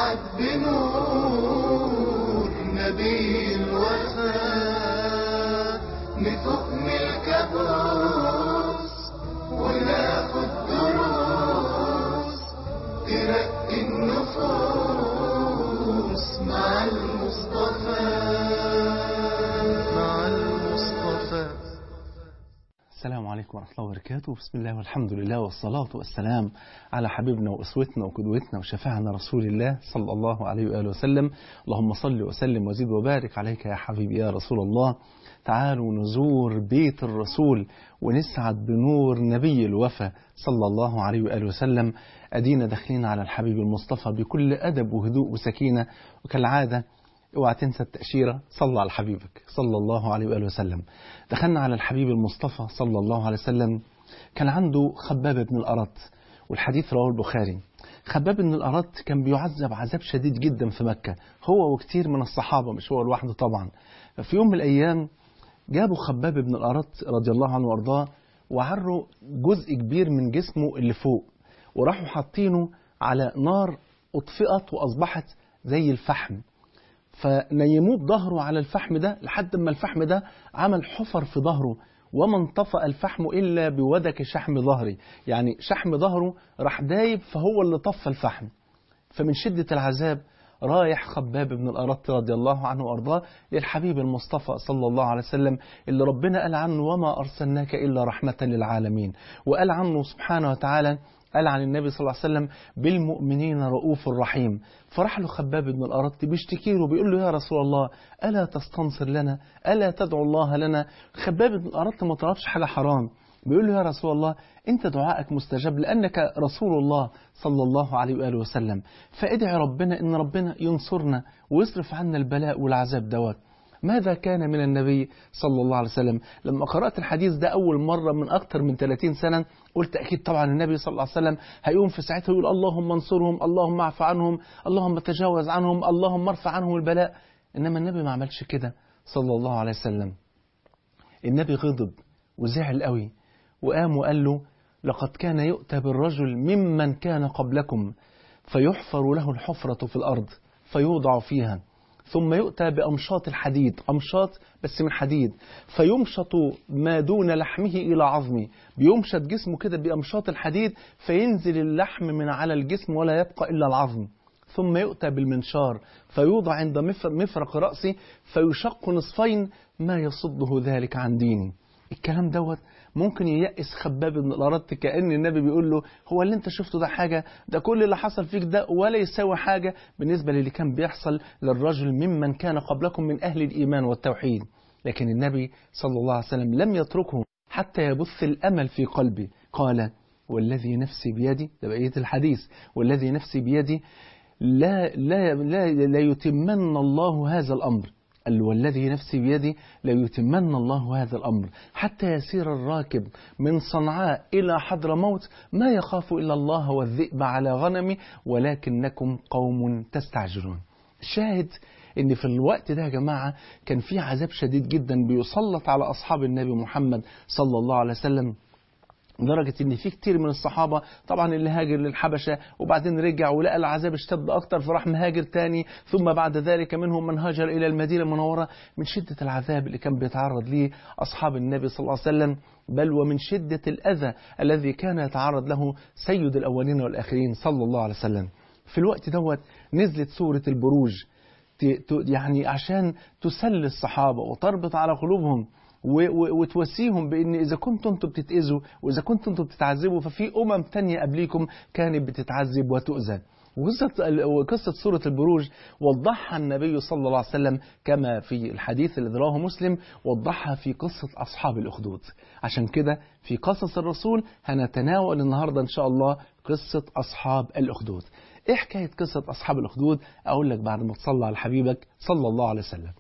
نسعد بنور نبي الوفاء نفوق من الكابوس وناخد دروس ترقي النفوس مع المصطفى مع المصطفى السلام عليكم ورحمة الله وبركاته بسم الله والحمد لله والصلاة والسلام على حبيبنا وأسوتنا وقدوتنا وشفاعنا رسول الله صلى الله عليه وآله وسلم اللهم صل وسلم وزد وبارك عليك يا حبيبي يا رسول الله تعالوا نزور بيت الرسول ونسعد بنور نبي الوفا صلى الله عليه وآله وسلم أدينا داخلين على الحبيب المصطفى بكل أدب وهدوء وسكينة وكالعادة اوعى تنسى التأشيرة صلى على حبيبك صلى الله عليه وآله وسلم دخلنا على الحبيب المصطفى صلى الله عليه وسلم كان عنده خباب بن الأرط والحديث رواه البخاري خباب بن الأرط كان بيعذب عذاب شديد جدا في مكة هو وكتير من الصحابة مش هو لوحده طبعا ففي يوم من الأيام جابوا خباب بن الأرط رضي الله عنه وارضاه وعروا جزء كبير من جسمه اللي فوق وراحوا حاطينه على نار أطفئت وأصبحت زي الفحم فنيموه بظهره على الفحم ده لحد ما الفحم ده عمل حفر في ظهره وما انطفأ الفحم إلا بودك شحم ظهري يعني شحم ظهره راح دايب فهو اللي طفى الفحم فمن شدة العذاب رايح خباب بن الأرط رضي الله عنه وأرضاه للحبيب المصطفى صلى الله عليه وسلم اللي ربنا قال عنه وما أرسلناك إلا رحمة للعالمين وقال عنه سبحانه وتعالى قال عن النبي صلى الله عليه وسلم بالمؤمنين رؤوف رحيم فراح له خباب بن الأرط بيشتكي له بيقول له يا رسول الله ألا تستنصر لنا ألا تدعو الله لنا خباب بن الأرط ما طلبش حاجة حرام بيقول له يا رسول الله أنت دعائك مستجاب لأنك رسول الله صلى الله عليه وآله وسلم فادعي ربنا إن ربنا ينصرنا ويصرف عنا البلاء والعذاب دوت ماذا كان من النبي صلى الله عليه وسلم لما قرأت الحديث ده أول مرة من أكثر من 30 سنة قلت أكيد طبعا النبي صلى الله عليه وسلم هيقوم في ساعتها يقول اللهم انصرهم اللهم اعف عنهم اللهم تجاوز عنهم اللهم ارفع عنهم البلاء إنما النبي ما عملش كده صلى الله عليه وسلم النبي غضب وزعل قوي وقام وقال له لقد كان يؤتى بالرجل ممن كان قبلكم فيحفر له الحفرة في الأرض فيوضع فيها ثم يؤتى بأمشاط الحديد أمشاط بس من حديد فيمشط ما دون لحمه إلى عظمه بيمشط جسمه كده بأمشاط الحديد فينزل اللحم من على الجسم ولا يبقى إلا العظم ثم يؤتى بالمنشار فيوضع عند مفرق رأسه فيشق نصفين ما يصده ذلك عن ديني الكلام دوت ممكن ييأس خباب بن الأرط كأن النبي بيقول له هو اللي انت شفته ده حاجة ده كل اللي حصل فيك ده ولا يساوي حاجة بالنسبة للي كان بيحصل للرجل ممن كان قبلكم من أهل الإيمان والتوحيد لكن النبي صلى الله عليه وسلم لم يتركه حتى يبث الأمل في قلبه قال والذي نفسي بيدي ده بقية الحديث والذي نفسي بيدي لا, لا, لا, لا يتمن الله هذا الأمر قال والذي نفسي بيدي ليتمن الله هذا الأمر حتى يسير الراكب من صنعاء إلى حضر موت ما يخاف إلا الله والذئب على غنمه ولكنكم قوم تستعجلون شاهد ان في الوقت ده يا جماعة كان في عذاب شديد جدا بيسلط على أصحاب النبي محمد صلى الله عليه وسلم لدرجة ان في كتير من الصحابة طبعا اللي هاجر للحبشة وبعدين رجع ولقى العذاب اشتد اكتر فراح مهاجر تاني ثم بعد ذلك منهم من هاجر الى المدينة المنورة من شدة العذاب اللي كان بيتعرض ليه اصحاب النبي صلى الله عليه وسلم بل ومن شدة الاذى الذي كان يتعرض له سيد الاولين والاخرين صلى الله عليه وسلم في الوقت دوت نزلت سورة البروج يعني عشان تسلي الصحابة وتربط على قلوبهم وتوسيهم بان اذا كنتم انتم بتتاذوا واذا كنتم انتم بتتعذبوا ففي امم تانية قبليكم كانت بتتعذب وتؤذى وقصة وقصة سورة البروج وضحها النبي صلى الله عليه وسلم كما في الحديث الذي رواه مسلم وضحها في قصة أصحاب الأخدود عشان كده في قصص الرسول هنتناول النهاردة إن شاء الله قصة أصحاب الأخدود إيه حكاية قصة أصحاب الأخدود أقول لك بعد ما تصلى على حبيبك صلى الله عليه وسلم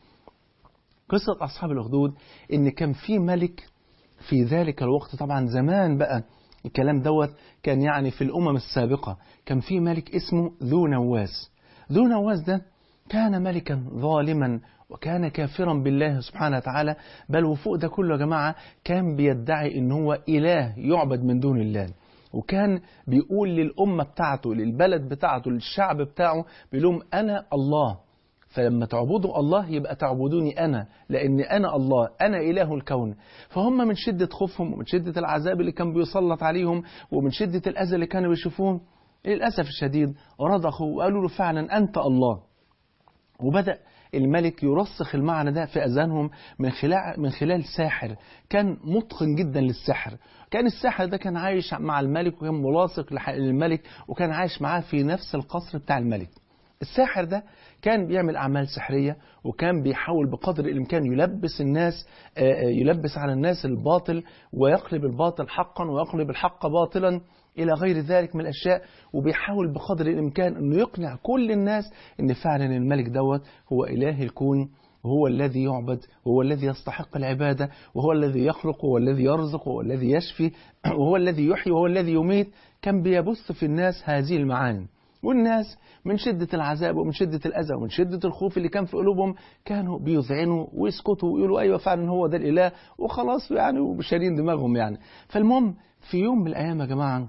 قصة أصحاب الأخدود إن كان في ملك في ذلك الوقت طبعا زمان بقى الكلام دوت كان يعني في الأمم السابقة كان في ملك اسمه ذو نواس ذو نواس ده كان ملكا ظالما وكان كافرا بالله سبحانه وتعالى بل وفوق ده كله يا جماعة كان بيدعي ان هو إله يعبد من دون الله وكان بيقول للأمة بتاعته للبلد بتاعته للشعب بتاعه بيقول لهم أنا الله فلما تعبدوا الله يبقى تعبدوني أنا لأن أنا الله أنا إله الكون فهم من شدة خوفهم ومن شدة العذاب اللي كان بيسلط عليهم ومن شدة الأذى اللي كانوا بيشوفوه للأسف الشديد رضخوا وقالوا له فعلا أنت الله وبدأ الملك يرسخ المعنى ده في أذهانهم من خلال من خلال ساحر كان متقن جدا للسحر كان الساحر ده كان عايش مع الملك وكان ملاصق لح- للملك وكان عايش معاه في نفس القصر بتاع الملك الساحر ده كان بيعمل أعمال سحرية وكان بيحاول بقدر الإمكان يلبس الناس آه، آه، يلبس على الناس الباطل ويقلب الباطل حقا ويقلب الحق باطلا إلى غير ذلك من الأشياء وبيحاول بقدر الإمكان أنه يقنع كل الناس أن فعلا الملك دوت هو إله الكون وهو الذي يعبد وهو الذي يستحق العبادة وهو الذي يخلق وهو الذي يرزق وهو الذي يشفي وهو الذي يحيي وهو الذي يميت كان بيبث في الناس هذه المعاني والناس من شدة العذاب ومن شدة الأذى ومن شدة الخوف اللي كان في قلوبهم كانوا بيذعنوا ويسكتوا ويقولوا أيوة فعلا هو ده الإله وخلاص يعني وشارين دماغهم يعني فالمهم في يوم من الأيام يا جماعة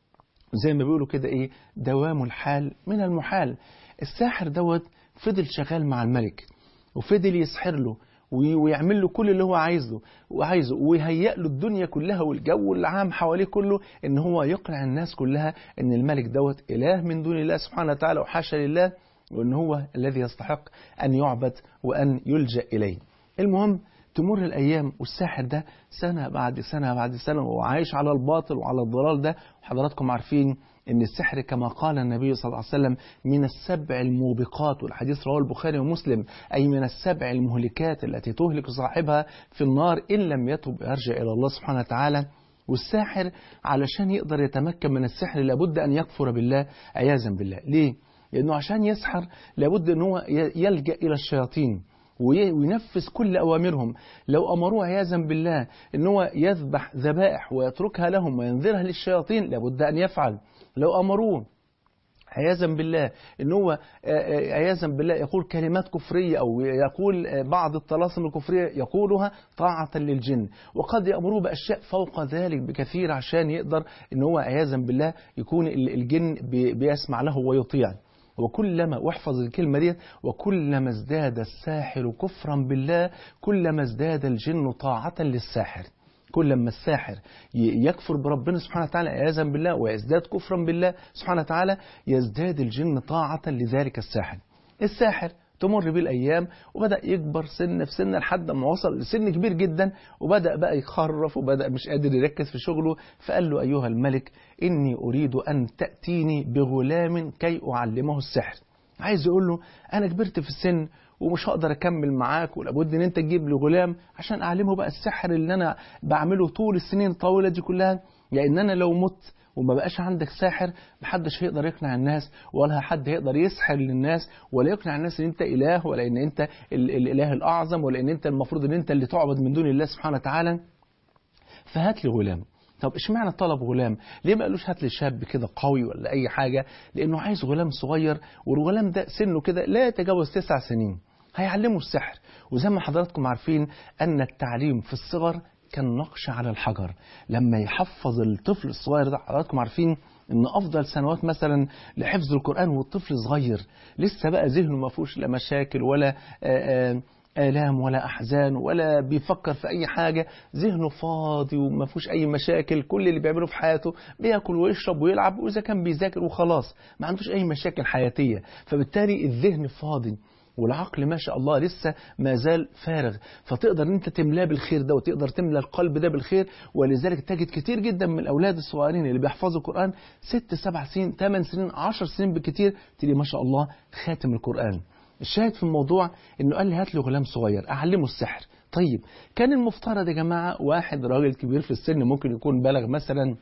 زي ما بيقولوا كده إيه دوام الحال من المحال الساحر دوت فضل شغال مع الملك وفضل يسحر له وي- ويعمل له كل اللي هو عايزه وعايزه ويهيئ له الدنيا كلها والجو العام حواليه كله ان هو يقنع الناس كلها ان الملك دوت اله من دون الله سبحانه وتعالى وحاشا لله وان هو الذي يستحق ان يعبد وان يلجا اليه. المهم تمر الايام والساحر ده سنه بعد سنه بعد سنه وهو عايش على الباطل وعلى الضلال ده وحضراتكم عارفين ان السحر كما قال النبي صلى الله عليه وسلم من السبع الموبقات والحديث رواه البخاري ومسلم اي من السبع المهلكات التي تهلك صاحبها في النار ان لم يتب يرجع الى الله سبحانه وتعالى والساحر علشان يقدر يتمكن من السحر لابد ان يكفر بالله عياذا بالله ليه لانه عشان يسحر لابد ان هو ي- يلجا الى الشياطين وي- وينفذ كل أوامرهم لو أمروه عياذا بالله أن هو يذبح ذبائح ويتركها لهم وينذرها للشياطين لابد أن يفعل لو أمروه عياذا بالله ان هو آه، آه، عياذا بالله يقول كلمات كفريه او يقول آه، بعض الطلاسم الكفريه يقولها طاعه للجن وقد يامروه باشياء فوق ذلك بكثير عشان يقدر ان هو عياذا بالله يكون ال- الجن بي- بيسمع له ويطيع وكلما واحفظ الكلمة دي وكلما ازداد الساحر كفرا بالله كلما ازداد الجن طاعة للساحر كل ما الساحر ي- يكفر بربنا سبحانه وتعالى عياذا بالله ويزداد كفرا بالله سبحانه وتعالى يزداد الجن طاعة لذلك الساحر الساحر تمر بيه الأيام وبدأ يكبر سن في سن لحد ما وصل لسن كبير جدا وبدأ بقى يخرف وبدأ مش قادر يركز في شغله فقال له أيها الملك إني أريد أن تأتيني بغلام كي أعلمه السحر عايز يقول له أنا كبرت في السن ومش هقدر أكمل معاك ولابد إن أنت تجيب لي غلام عشان أعلمه بقى السحر اللي أنا بعمله طول السنين الطويلة دي كلها لأن أنا لو مت وما بقاش عندك ساحر محدش هيقدر يقنع الناس ولا حد هيقدر يسحر للناس ولا يقنع الناس ان انت اله ولا ان انت ال- الاله الاعظم ولا ان انت المفروض ان انت اللي تعبد من دون الله سبحانه وتعالى فهات لي غلام طب اشمعنى طلب غلام ليه ما قالوش هات لي شاب كده قوي ولا اي حاجه لانه عايز غلام صغير والغلام ده سنه كده لا يتجاوز تسع سنين هيعلمه السحر وزي ما حضراتكم عارفين ان التعليم في الصغر كان نقش على الحجر لما يحفظ الطفل الصغير ده حضراتكم عارفين ان افضل سنوات مثلا لحفظ القران والطفل صغير لسه بقى ذهنه ما فيهوش لا مشاكل ولا آآ آآ آلام ولا أحزان ولا بيفكر في أي حاجة ذهنه فاضي وما فيهوش أي مشاكل كل اللي بيعمله في حياته بياكل ويشرب ويلعب وإذا كان بيذاكر وخلاص ما عندوش أي مشاكل حياتية فبالتالي الذهن فاضي والعقل ما شاء الله لسه ما زال فارغ فتقدر انت تملاه بالخير ده وتقدر تملى القلب ده بالخير ولذلك تجد كتير جدا من الاولاد الصغيرين اللي بيحفظوا القران ست سبع سنين ثمان سنين عشر سنين بالكتير تلاقي ما شاء الله خاتم القران الشاهد في الموضوع انه قال لي هات لي غلام صغير اعلمه السحر طيب كان المفترض يا جماعه واحد راجل كبير في السن ممكن يكون بلغ مثلا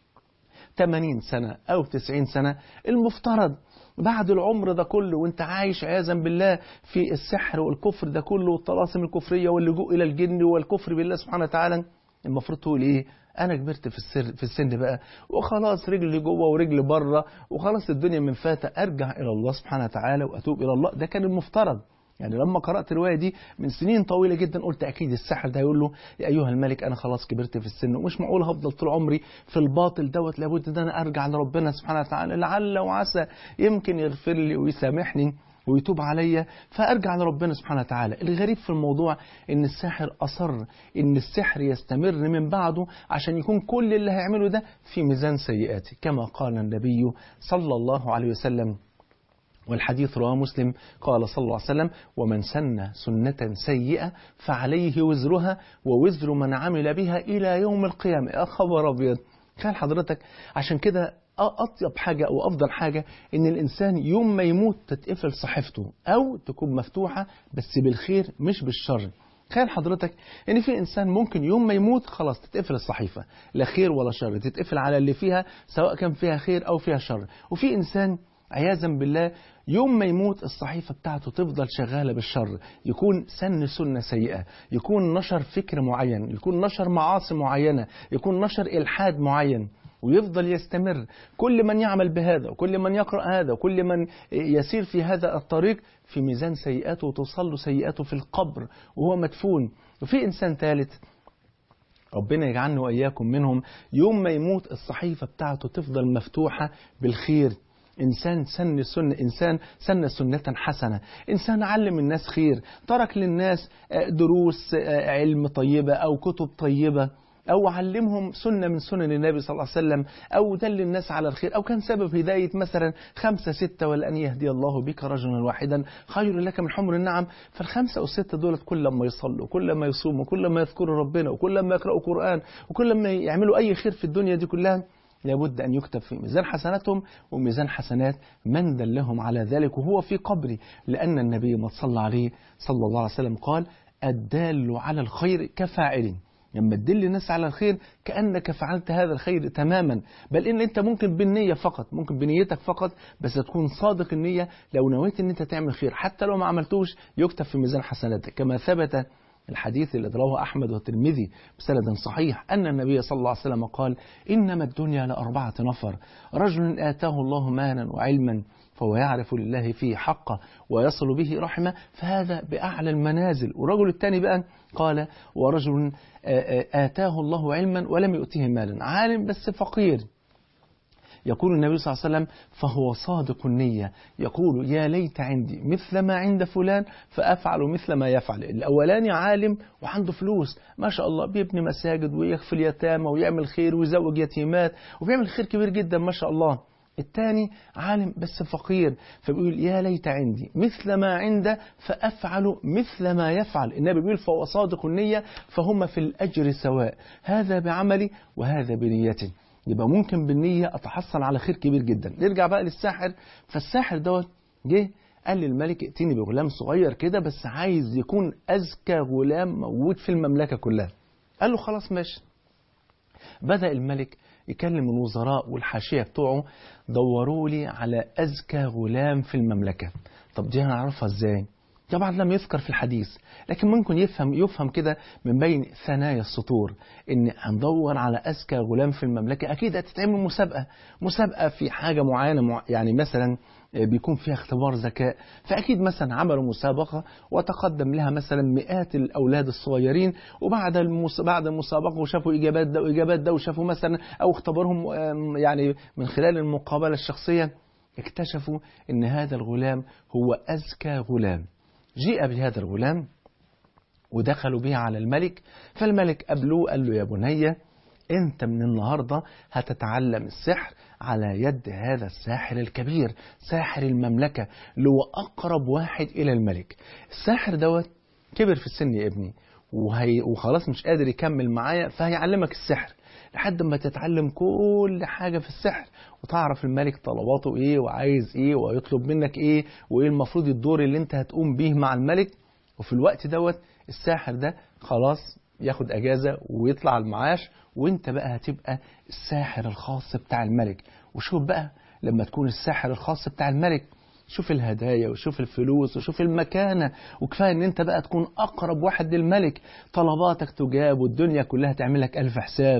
80 سنة أو 90 سنة المفترض بعد العمر ده كله وانت عايش عياذا بالله في السحر والكفر ده كله والطلاسم الكفرية واللجوء إلى الجن والكفر بالله سبحانه وتعالى المفروض تقول ايه انا كبرت في السر في السن بقى وخلاص رجلي جوه ورجلي بره وخلاص الدنيا من فاتة ارجع الى الله سبحانه وتعالى واتوب الى الله ده كان المفترض يعني لما قرأت الرواية دي من سنين طويلة جدا قلت أكيد الساحر ده هيقول له يا أيها الملك أنا خلاص كبرت في السن ومش معقول هفضل طول عمري في الباطل دوت لابد إن أنا أرجع لربنا سبحانه وتعالى لعل وعسى يمكن يغفر لي ويسامحني ويتوب عليا فارجع لربنا سبحانه وتعالى الغريب في الموضوع ان الساحر اصر ان السحر يستمر من بعده عشان يكون كل اللي هيعمله ده في ميزان سيئاته كما قال النبي صلى الله عليه وسلم والحديث رواه مسلم قال صلى الله عليه وسلم ومن سن سنة سيئة فعليه وزرها ووزر من عمل بها إلى يوم القيامة يا خبر أبيض تخيل حضرتك عشان كده أطيب حاجة أو أفضل حاجة إن الإنسان يوم ما يموت تتقفل صحيفته أو تكون مفتوحة بس بالخير مش بالشر تخيل حضرتك ان في انسان ممكن يوم ما يموت خلاص تتقفل الصحيفه لا خير ولا شر تتقفل على اللي فيها سواء كان فيها خير او فيها شر وفي انسان عياذا بالله يوم ما يموت الصحيفة بتاعته تفضل شغالة بالشر يكون سن سنة سيئة يكون نشر فكر معين يكون نشر معاصي معينة يكون نشر إلحاد معين ويفضل يستمر كل من يعمل بهذا وكل من يقرأ هذا وكل من يسير في هذا الطريق في ميزان سيئاته وتصل له سيئاته في القبر وهو مدفون وفي إنسان ثالث ربنا يجعلنا وإياكم منهم يوم ما يموت الصحيفة بتاعته تفضل مفتوحة بالخير إنسان سن سنة إنسان سن سنة حسنة إنسان علم الناس خير ترك للناس دروس علم طيبة أو كتب طيبة أو علمهم سنة من سنن النبي صلى الله عليه وسلم أو دل الناس على الخير أو كان سبب هداية مثلا خمسة ستة ولأن يهدي الله بك رجلا واحدا خير لك من حمر النعم فالخمسة أو الستة دولت كل ما يصلوا كل ما يصوموا كل ما يذكروا ربنا وكل ما يقرأوا قرآن وكل ما يعملوا أي خير في الدنيا دي كلها لابد أن يكتب في ميزان حسناتهم وميزان حسنات من دلهم على ذلك وهو في قبره لأن النبي ما صلى عليه صلى الله عليه وسلم قال الدال على الخير كفاعل لما تدل الناس على الخير كأنك فعلت هذا الخير تماما بل إن أنت ممكن بالنية فقط ممكن بنيتك فقط بس تكون صادق النية لو نويت أن أنت تعمل خير حتى لو ما عملتوش يكتب في ميزان حسناتك كما ثبت الحديث الذي رواه أحمد والترمذي بسند صحيح أن النبي صلى الله عليه وسلم قال إنما الدنيا لأربعة نفر رجل آتاه الله مالا وعلما فهو يعرف لله فيه حقه ويصل به رحمه فهذا بأعلى المنازل والرجل الثاني بقى قال ورجل آتاه الله علما ولم يؤته مالا عالم بس فقير يقول النبي صلى الله عليه وسلم فهو صادق النية يقول يا ليت عندي مثل ما عند فلان فأفعل مثل ما يفعل الأولاني عالم وعنده فلوس ما شاء الله بيبني مساجد ويغفل يتامى ويعمل خير ويزوج يتيمات وبيعمل خير كبير جدا ما شاء الله الثاني عالم بس فقير فبيقول يا ليت عندي مثل ما عنده فأفعل مثل ما يفعل النبي بيقول فهو صادق النية فهم في الأجر سواء هذا بعملي وهذا بنيتي يبقى ممكن بالنية أتحصل على خير كبير جدا نرجع بقى للساحر فالساحر دوت جه قال للملك ائتني بغلام صغير كده بس عايز يكون أذكى غلام موجود في المملكة كلها قال له خلاص ماشي بدأ الملك يكلم الوزراء والحاشية بتوعه دوروا لي على أذكى غلام في المملكة طب دي هنعرفها ازاي طبعا لم يذكر في الحديث لكن ممكن يفهم يفهم كده من بين ثنايا السطور ان هندور على اذكى غلام في المملكه اكيد هتتعمل مسابقه مسابقه في حاجه معينه مع يعني مثلا بيكون فيها اختبار ذكاء فاكيد مثلا عملوا مسابقه وتقدم لها مثلا مئات الاولاد الصغيرين وبعد المس... بعد المسابقه وشافوا اجابات ده واجابات ده وشافوا مثلا او اختبرهم يعني من خلال المقابله الشخصيه اكتشفوا ان هذا الغلام هو اذكى غلام جيء بهذا الغلام ودخلوا به على الملك فالملك قبلوه قال له يا بني انت من النهاردة هتتعلم السحر على يد هذا الساحر الكبير ساحر المملكة اللي هو أقرب واحد إلى الملك الساحر دوت كبر في السن يا ابني وهي وخلاص مش قادر يكمل معايا فهيعلمك السحر لحد ما تتعلم كل حاجة في السحر وتعرف الملك طلباته ايه وعايز ايه ويطلب منك ايه وايه المفروض الدور اللي انت هتقوم بيه مع الملك وفي الوقت دوت الساحر ده خلاص ياخد اجازة ويطلع المعاش وانت بقى هتبقى الساحر الخاص بتاع الملك وشوف بقى لما تكون الساحر الخاص بتاع الملك شوف الهدايا وشوف الفلوس وشوف المكانة وكفاية ان انت بقى تكون اقرب واحد للملك طلباتك تجاب والدنيا كلها تعمل لك الف حساب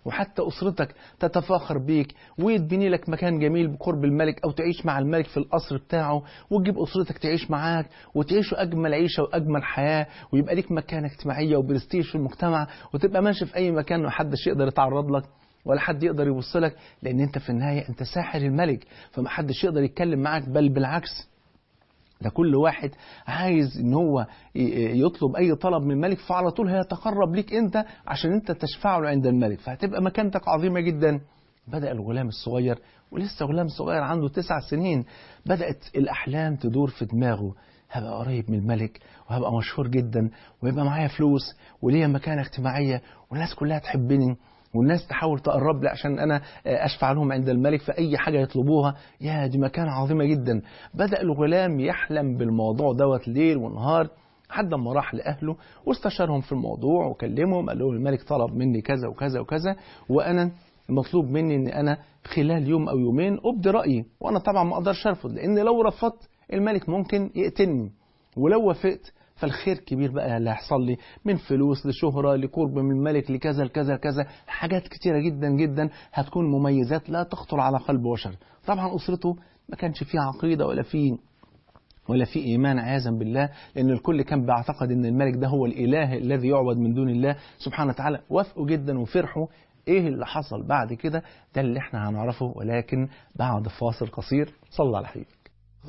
وحتى أسرتك تتفاخر بيك ويتبني لك مكان جميل بقرب الملك أو تعيش مع الملك في القصر بتاعه وتجيب أسرتك تعيش معاك وتعيشوا أجمل عيشة وأجمل حياة ويبقى ليك مكانة اجتماعية وبرستيج في المجتمع وتبقى ماشي في أي مكان محدش يقدر يتعرض لك ولا حد يقدر يبص لك لأن أنت في النهاية أنت ساحر الملك فمحدش يقدر يتكلم معاك بل بالعكس ده كل واحد عايز ان هو يطلب اي طلب من الملك فعلى طول هيتقرب ليك انت عشان انت تشفع له عند الملك فهتبقى مكانتك عظيمه جدا بدأ الغلام الصغير ولسه غلام صغير عنده تسع سنين بدأت الأحلام تدور في دماغه هبقى قريب من الملك وهبقى مشهور جدا ويبقى معايا فلوس وليا مكانة اجتماعية والناس كلها تحبني والناس تحاول تقرب لي عشان انا اشفع لهم عند الملك في اي حاجه يطلبوها يا دي مكانه عظيمه جدا بدا الغلام يحلم بالموضوع دوت ليل ونهار لحد ما راح لاهله واستشارهم في الموضوع وكلمهم قال لهم الملك طلب مني كذا وكذا وكذا وانا المطلوب مني ان انا خلال يوم او يومين ابدي رايي وانا طبعا ما اقدرش ارفض لان لو رفضت الملك ممكن يقتلني ولو وافقت فالخير كبير بقى اللي هيحصل لي من فلوس لشهرة لقرب من الملك لكذا لكذا كذا حاجات كتيرة جدا جدا هتكون مميزات لا تخطر على قلب بشر طبعا أسرته ما كانش فيها عقيدة ولا فيه ولا في إيمان عياذا بالله لأن الكل كان بيعتقد أن الملك ده هو الإله الذي يعبد من دون الله سبحانه وتعالى وافقوا جدا وفرحوا إيه اللي حصل بعد كده ده اللي احنا هنعرفه ولكن بعد فاصل قصير صلى على حبيبك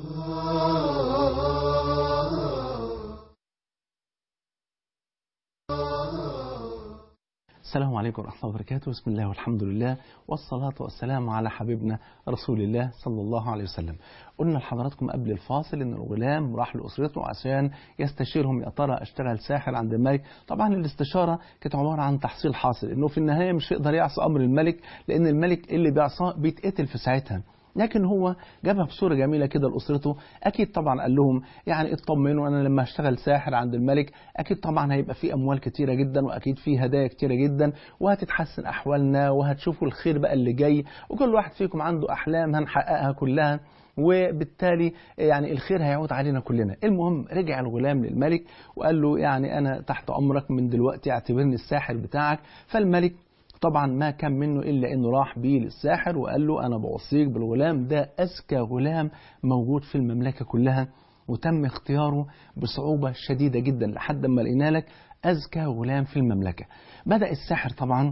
السلام عليكم ورحمة الله وبركاته بسم الله والحمد لله والصلاة والسلام على حبيبنا رسول الله صلى الله عليه وسلم قلنا لحضراتكم قبل الفاصل ان الغلام راح لأسرته عشان يستشيرهم يا ترى اشتغل ساحر عند الملك طبعا الاستشارة كانت عبارة عن تحصيل حاصل انه في النهاية مش هيقدر يعصي امر الملك لان الملك اللي بيعصاه بيتقتل في ساعتها لكن هو جابها بصورة جميلة كده لأسرته أكيد طبعا قال لهم يعني اطمنوا أنا لما أشتغل ساحر عند الملك أكيد طبعا هيبقى في أموال كتيرة جدا وأكيد في هدايا كتيرة جدا وهتتحسن أحوالنا وهتشوفوا الخير بقى اللي جاي وكل واحد فيكم عنده أحلام هنحققها كلها وبالتالي يعني الخير هيعود علينا كلنا المهم رجع الغلام للملك وقال له يعني أنا تحت أمرك من دلوقتي اعتبرني الساحر بتاعك فالملك طبعا ما كان منه إلا أنه راح بيه للساحر وقال له أنا بوصيك بالغلام ده أذكى غلام موجود في المملكة كلها وتم اختياره بصعوبة شديدة جدا لحد ما لقينا لك أذكى غلام في المملكة بدأ الساحر طبعا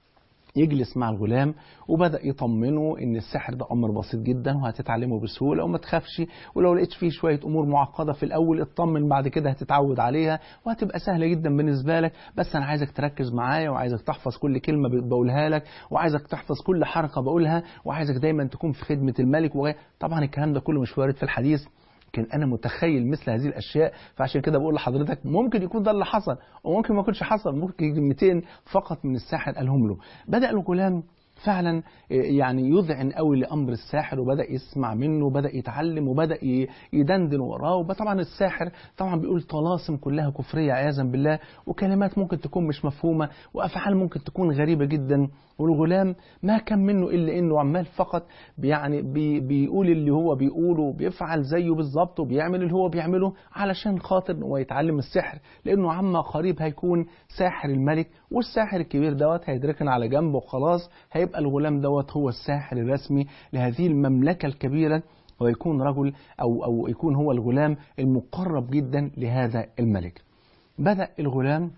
يجلس مع الغلام وبدأ يطمنه ان السحر ده امر بسيط جدا وهتتعلمه بسهوله وما تخافش ولو لقيت فيه شويه امور معقده في الاول اطمن بعد كده هتتعود عليها وهتبقى سهله جدا بالنسبه لك بس انا عايزك تركز معايا وعايزك تحفظ كل كلمه بقولها لك وعايزك تحفظ كل حركه بقولها وعايزك دايما تكون في خدمه الملك وغير طبعا الكلام ده كله مش وارد في الحديث لكن انا متخيل مثل هذه الاشياء فعشان كده بقول لحضرتك ممكن يكون ده اللي حصل وممكن ما يكونش حصل ممكن كلمتين فقط من الساحر قالهم له بدا الغلام فعلا يعني يذعن قوي لامر الساحر وبدا يسمع منه وبدا يتعلم وبدا يدندن وراه وطبعا الساحر طبعا بيقول طلاسم كلها كفريه عياذا بالله وكلمات ممكن تكون مش مفهومه وافعال ممكن تكون غريبه جدا والغلام ما كان منه الا انه عمال فقط يعني بي بيقول اللي هو بيقوله وبيفعل زيه بالظبط وبيعمل اللي هو بيعمله علشان خاطر هو يتعلم السحر لانه عما قريب هيكون ساحر الملك والساحر الكبير دوت هيدركن على جنبه وخلاص هيبقى الغلام دوت هو الساحر الرسمي لهذه المملكه الكبيره ويكون رجل او او يكون هو الغلام المقرب جدا لهذا الملك. بدا الغلام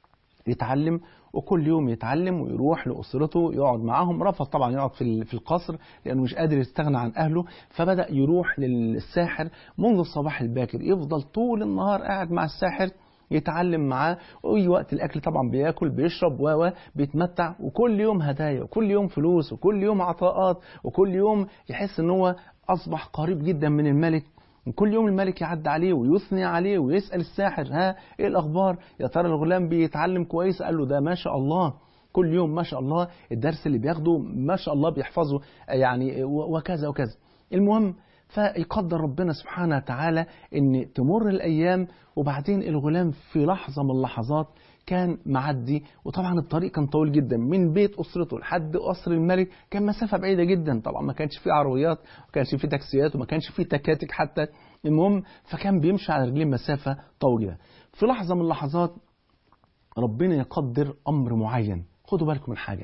يتعلم وكل يوم يتعلم ويروح لأسرته يقعد معاهم رفض طبعا يقعد في في القصر لأنه مش قادر يستغنى عن أهله فبدأ يروح للساحر منذ الصباح الباكر يفضل طول النهار قاعد مع الساحر يتعلم معاه واي وقت الاكل طبعا بياكل بيشرب و بيتمتع وكل يوم هدايا وكل يوم فلوس وكل يوم عطاءات وكل يوم يحس ان هو اصبح قريب جدا من الملك وكل يوم الملك يعدي عليه ويثني عليه ويسأل الساحر ها ايه الاخبار يا ترى الغلام بيتعلم كويس قال له ده ما شاء الله كل يوم ما شاء الله الدرس اللي بياخده ما شاء الله بيحفظه يعني وكذا وكذا المهم فيقدر ربنا سبحانه وتعالى ان تمر الايام وبعدين الغلام في لحظه من اللحظات كان معدي وطبعا الطريق كان طويل جدا من بيت اسرته لحد قصر الملك كان مسافه بعيده جدا طبعا ما كانش فيه عربيات ما كانش فيه تاكسيات وما كانش فيه تكاتك حتى المهم فكان بيمشي على رجليه مسافه طويله في لحظه من اللحظات ربنا يقدر امر معين خدوا بالكم من حاجه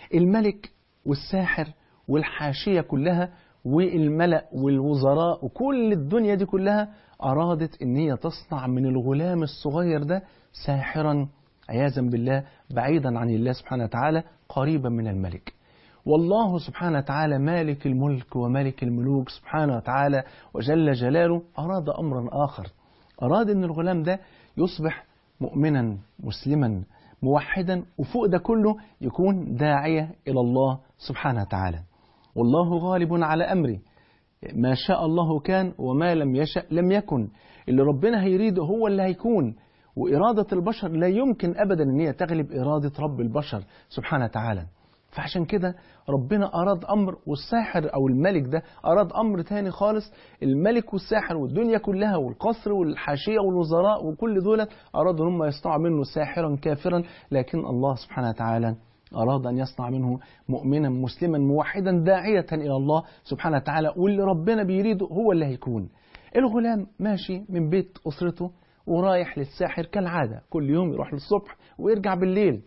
الملك والساحر والحاشية كلها والملأ والوزراء وكل الدنيا دي كلها أرادت إن هي تصنع من الغلام الصغير ده ساحرا عياذا بالله بعيدا عن الله سبحانه وتعالى قريبا من الملك والله سبحانه وتعالى مالك الملك وملك الملوك سبحانه وتعالى وجل جلاله أراد أمرا آخر أراد أن الغلام ده يصبح مؤمنا مسلما موحدا وفوق ده كله يكون داعية إلى الله سبحانه وتعالى والله غالب على أمره ما شاء الله كان وما لم يشأ لم يكن اللي ربنا هيريده هو اللي هيكون وإرادة البشر لا يمكن أبدا أن هي تغلب إرادة رب البشر سبحانه وتعالى فعشان كده ربنا أراد أمر والساحر أو الملك ده أراد أمر تاني خالص الملك والساحر والدنيا كلها والقصر والحاشية والوزراء وكل دول أرادوا هم يصنعوا منه ساحرا كافرا لكن الله سبحانه وتعالى أراد أن يصنع منه مؤمنا مسلما موحدا داعية إلى الله سبحانه وتعالى واللي ربنا بيريده هو اللي هيكون الغلام ماشي من بيت أسرته ورايح للساحر كالعادة كل يوم يروح للصبح ويرجع بالليل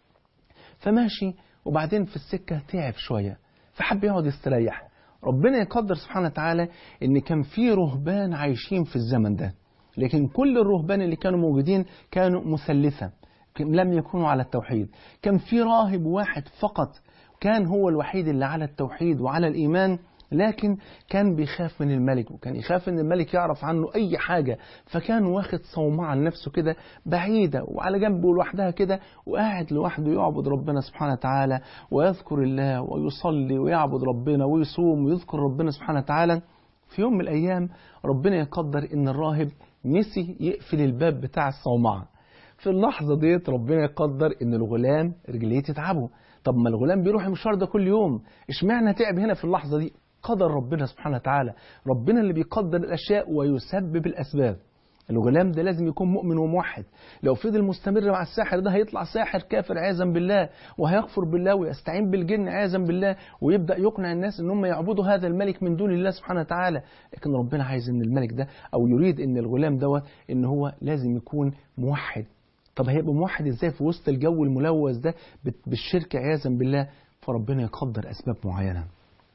فماشي وبعدين في السكة تعب شوية فحب يقعد يستريح ربنا يقدر سبحانه وتعالى ان كان في رهبان عايشين في الزمن ده لكن كل الرهبان اللي كانوا موجودين كانوا مثلثة لم يكونوا على التوحيد كان في راهب واحد فقط كان هو الوحيد اللي على التوحيد وعلى الإيمان لكن كان بيخاف من الملك وكان يخاف ان الملك يعرف عنه اي حاجة فكان واخد صومعة لنفسه كده بعيدة وعلى جنبه لوحدها كده وقاعد لوحده يعبد ربنا سبحانه وتعالى ويذكر الله ويصلي ويعبد ربنا ويصوم ويذكر ربنا سبحانه وتعالى في يوم من الايام ربنا يقدر ان الراهب نسي يقفل الباب بتاع الصومعة في اللحظة ديت ربنا يقدر ان الغلام رجليه تتعبه طب ما الغلام بيروح المشوار ده كل يوم اشمعنى تعب هنا في اللحظة دي قدر ربنا سبحانه وتعالى ربنا اللي بيقدر الأشياء ويسبب الأسباب الغلام ده لازم يكون مؤمن وموحد لو فضل مستمر مع الساحر ده هيطلع ساحر كافر عياذا بالله وهيكفر بالله ويستعين بالجن عياذا بالله ويبدا يقنع الناس ان هم يعبدوا هذا الملك من دون الله سبحانه وتعالى لكن ربنا عايز ان الملك ده او يريد ان الغلام دوت ان هو لازم يكون موحد طب هيبقى موحد ازاي في وسط الجو الملوث ده بالشرك عياذا بالله فربنا يقدر اسباب معينه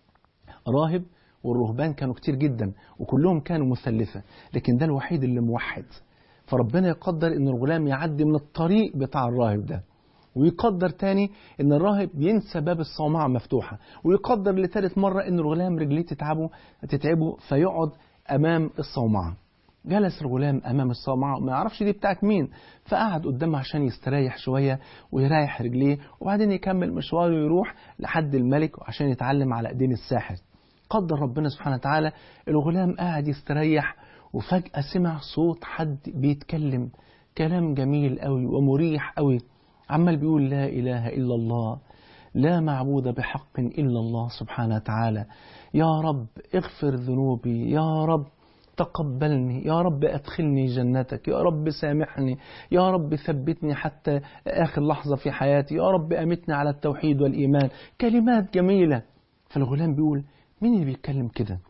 راهب والرهبان كانوا كتير جدا وكلهم كانوا مثلثة لكن ده الوحيد اللي موحد فربنا يقدر ان الغلام يعدي من الطريق بتاع الراهب ده ويقدر تاني ان الراهب ينسى باب الصومعة مفتوحة ويقدر لثالث مرة ان الغلام رجليه تتعبه تتعبه فيقعد امام الصومعة جلس الغلام امام الصومعة وما يعرفش دي بتاعت مين فقعد قدامها عشان يستريح شوية ويريح رجليه وبعدين يكمل مشواره ويروح لحد الملك عشان يتعلم على ايدين الساحر قدر ربنا سبحانه وتعالى الغلام قاعد يستريح وفجأة سمع صوت حد بيتكلم كلام جميل قوي ومريح قوي عمال بيقول لا إله إلا الله لا معبود بحق إلا الله سبحانه وتعالى يا رب اغفر ذنوبي يا رب تقبلني يا رب أدخلني جنتك يا رب سامحني يا رب ثبتني حتى آخر لحظة في حياتي يا رب أمتني على التوحيد والإيمان كلمات جميلة فالغلام بيقول مين اللي بيتكلم كده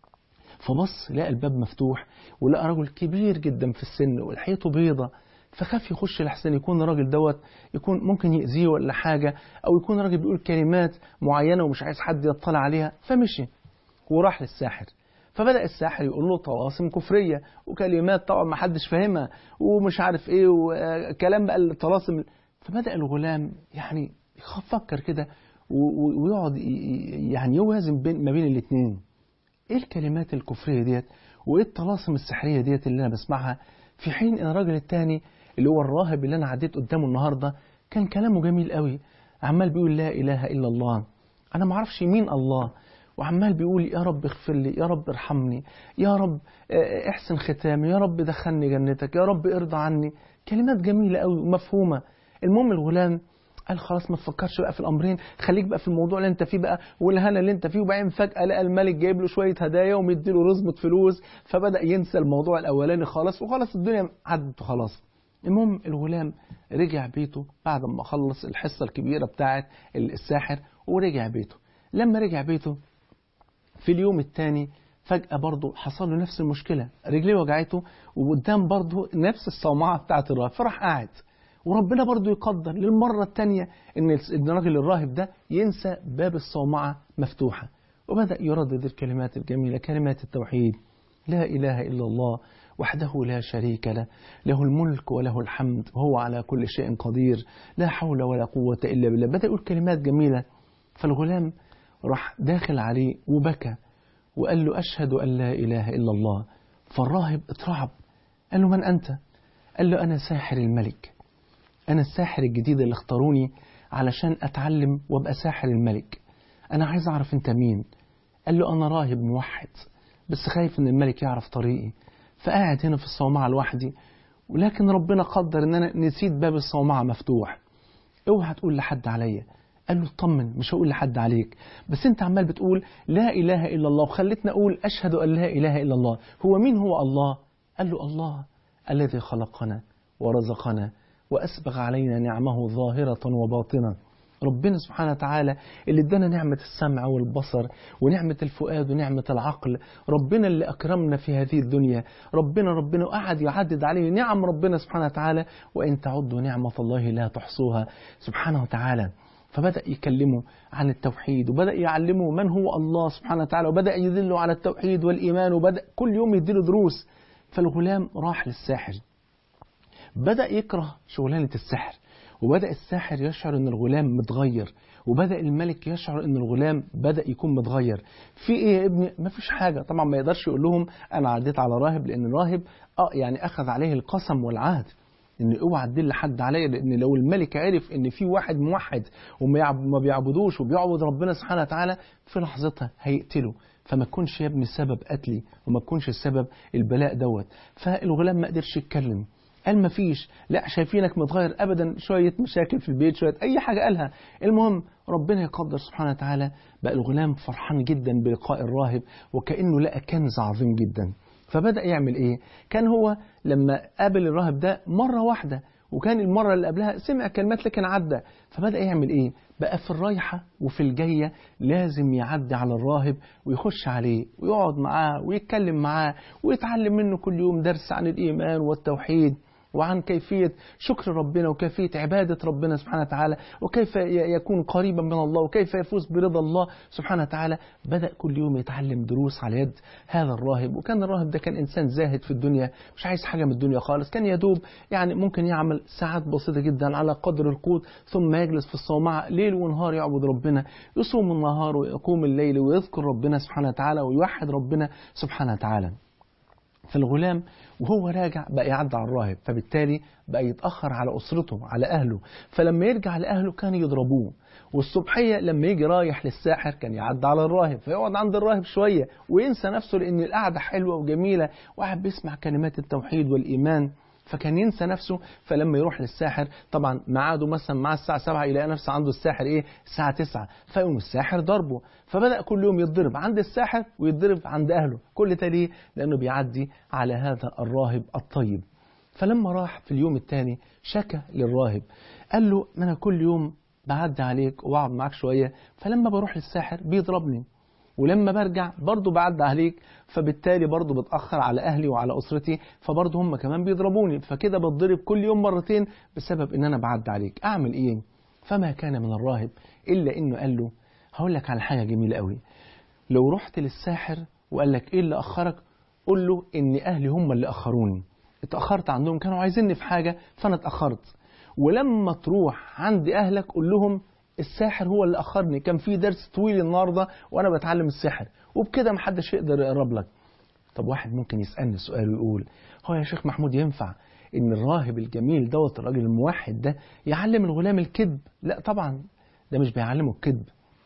فبص لقى الباب مفتوح ولقى رجل كبير جدا في السن ولحيته بيضة فخاف يخش لحسن يكون الراجل دوت يكون ممكن يأذيه ولا حاجة أو يكون راجل بيقول كلمات معينة ومش عايز حد يطلع عليها فمشي وراح للساحر فبدأ الساحر يقول له طلاسم كفرية وكلمات طبعا ما حدش فاهمها ومش عارف ايه وكلام بقى الطلاسم فبدأ الغلام يعني يفكر كده ويقعد يعني يوازن بين ما بين الاثنين ايه الكلمات الكفريه ديت وايه الطلاسم السحريه ديت اللي انا بسمعها في حين ان الراجل الثاني اللي هو الراهب اللي انا عديت قدامه النهارده كان كلامه جميل قوي عمال بيقول لا اله الا الله انا ما اعرفش مين الله وعمال بيقول يا رب اغفر لي يا رب ارحمني يا رب احسن ختامي يا رب دخلني جنتك يا رب ارضى عني كلمات جميله قوي ومفهومه المهم الغلام قال خلاص ما تفكرش بقى في الامرين خليك بقى في الموضوع اللي انت فيه بقى والهنا اللي انت فيه وبعدين فجاه لقى الملك جايب له شويه هدايا ومدي له رزمه فلوس فبدا ينسى الموضوع الاولاني خالص وخلاص الدنيا عدت خلاص المهم الغلام رجع بيته بعد ما خلص الحصه الكبيره بتاعه الساحر ورجع بيته لما رجع بيته في اليوم الثاني فجأة برضه حصل له نفس المشكلة رجليه وجعته وقدام برضه نفس الصومعة بتاعة الراهب فراح قاعد وربنا برضو يقدر للمرة الثانية إن إن الراجل الراهب ده ينسى باب الصومعة مفتوحة وبدأ يردد الكلمات الجميلة كلمات التوحيد لا إله إلا الله وحده لا شريك له له الملك وله الحمد وهو على كل شيء قدير لا حول ولا قوة إلا بالله بدأ يقول كلمات جميلة فالغلام راح داخل عليه وبكى وقال له أشهد أن لا إله إلا الله فالراهب اترعب قال له من أنت قال له أنا ساحر الملك أنا الساحر الجديد اللي اختاروني علشان أتعلم وأبقى ساحر الملك أنا عايز أعرف أنت مين قال له أنا راهب موحد بس خايف أن الملك يعرف طريقي فقاعد هنا في الصومعة لوحدي ولكن ربنا قدر أن أنا نسيت باب الصومعة مفتوح اوعى تقول لحد عليا قال له اطمن مش هقول لحد عليك بس انت عمال بتقول لا اله الا الله وخلتني اقول اشهد ان لا اله الا الله هو مين هو الله قال له الله الذي خلقنا ورزقنا واسبغ علينا نعمه ظاهره وباطنه ربنا سبحانه وتعالى اللي ادانا نعمة السمع والبصر ونعمة الفؤاد ونعمة العقل ربنا اللي أكرمنا في هذه الدنيا ربنا ربنا وقعد يعدد عليه نعم ربنا سبحانه وتعالى وإن تعدوا نعمة الله لا تحصوها سبحانه وتعالى فبدأ يكلمه عن التوحيد وبدأ يعلمه من هو الله سبحانه وتعالى وبدأ يدله على التوحيد والإيمان وبدأ كل يوم يديله دروس فالغلام راح للساحر بدأ يكره شغلانة السحر وبدأ الساحر يشعر أن الغلام متغير وبدأ الملك يشعر أن الغلام بدأ يكون متغير في إيه يا ابني ما فيش حاجة طبعا ما يقدرش يقول لهم أنا عديت على راهب لأن الراهب آه يعني أخذ عليه القسم والعهد ان اوعى تدل حد عليا لان لو الملك عرف ان في واحد موحد وما بيعبدوش وبيعبد ربنا سبحانه وتعالى في لحظتها هيقتله فما تكونش يا ابني السبب قتلي وما تكونش السبب البلاء دوت فالغلام ما قدرش يتكلم قال ما فيش لا شايفينك متغير ابدا شويه مشاكل في البيت شويه اي حاجه قالها المهم ربنا يقدر سبحانه وتعالى بقى الغلام فرحان جدا بلقاء الراهب وكانه لقى كنز عظيم جدا فبدأ يعمل إيه؟ كان هو لما قابل الراهب ده مرة واحدة وكان المرة اللي قبلها سمع كلمات لكن عدى فبدأ يعمل إيه؟ بقى في الرايحة وفي الجاية لازم يعدي على الراهب ويخش عليه ويقعد معاه ويتكلم معاه ويتعلم منه كل يوم درس عن الإيمان والتوحيد وعن كيفية شكر ربنا وكيفية عبادة ربنا سبحانه وتعالى وكيف يكون قريبا من الله وكيف يفوز برضا الله سبحانه وتعالى بدأ كل يوم يتعلم دروس على يد هذا الراهب وكان الراهب ده كان إنسان زاهد في الدنيا مش عايز حاجة من الدنيا خالص كان يدوب يعني ممكن يعمل ساعات بسيطة جدا على قدر القوت ثم يجلس في الصومعة ليل ونهار يعبد ربنا يصوم النهار ويقوم الليل ويذكر ربنا سبحانه وتعالى ويوحد ربنا سبحانه وتعالى فالغلام وهو راجع بقى يعدي على الراهب فبالتالي بقى يتأخر على أسرته على أهله فلما يرجع لأهله كانوا يضربوه والصبحية لما يجي رايح للساحر كان يعدي على الراهب فيقعد عند الراهب شوية وينسى نفسه لأن القعدة حلوة وجميلة وقاعد بيسمع كلمات التوحيد والإيمان فكان ينسى نفسه فلما يروح للساحر طبعا ميعاده مثلا مع الساعة 7 يلاقي نفسه عنده الساحر ايه الساعة 9 فيقوم الساحر ضربه فبدأ كل يوم يتضرب عند الساحر ويتضرب عند أهله كل ده ليه؟ لأنه بيعدي على هذا الراهب الطيب فلما راح في اليوم الثاني شكى للراهب قال له ما أنا كل يوم بعدي عليك وأقعد معاك شوية فلما بروح للساحر بيضربني ولما برجع برضه بعد عليك فبالتالي برضه بتأخر على أهلي وعلى أسرتي فبرضه هم كمان بيضربوني فكده بتضرب كل يوم مرتين بسبب إن أنا بعد عليك أعمل إيه؟ فما كان من الراهب إلا إنه قال له هقول لك على حاجة جميلة قوي لو رحت للساحر وقال لك إيه اللي أخرك قول له إن أهلي هم اللي أخروني اتأخرت عندهم كانوا عايزيني في حاجة فأنا اتأخرت ولما تروح عند أهلك قول لهم الساحر هو اللي أخرني كان في درس طويل النهاردة وأنا بتعلم السحر وبكده محدش يقدر يقرب لك طب واحد ممكن يسألني سؤال ويقول هو يا شيخ محمود ينفع إن الراهب الجميل دوت الراجل الموحد ده يعلم الغلام الكذب لا طبعا ده مش بيعلمه الكذب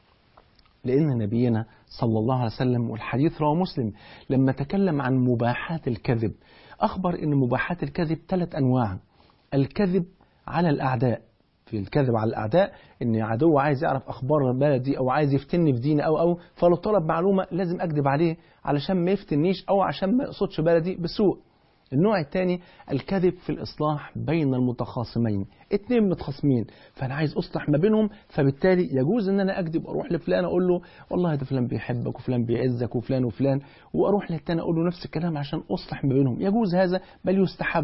لأن نبينا صلى الله عليه وسلم والحديث رواه مسلم لما تكلم عن مباحات الكذب أخبر أن مباحات الكذب ثلاث أنواع الكذب على الأعداء في الكذب على الأعداء إن عدو عايز يعرف أخبار بلدي أو عايز يفتني في ديني أو أو فلو طلب معلومة لازم أكذب عليه علشان ما يفتنيش أو عشان ما يقصدش بلدي بسوء النوع الثاني الكذب في الإصلاح بين المتخاصمين اتنين متخاصمين فأنا عايز أصلح ما بينهم فبالتالي يجوز إن أنا أكذب أروح لفلان أقول له والله ده فلان بيحبك وفلان بيعزك وفلان وفلان وأروح للتاني أقول له نفس الكلام عشان أصلح ما بينهم يجوز هذا بل يستحب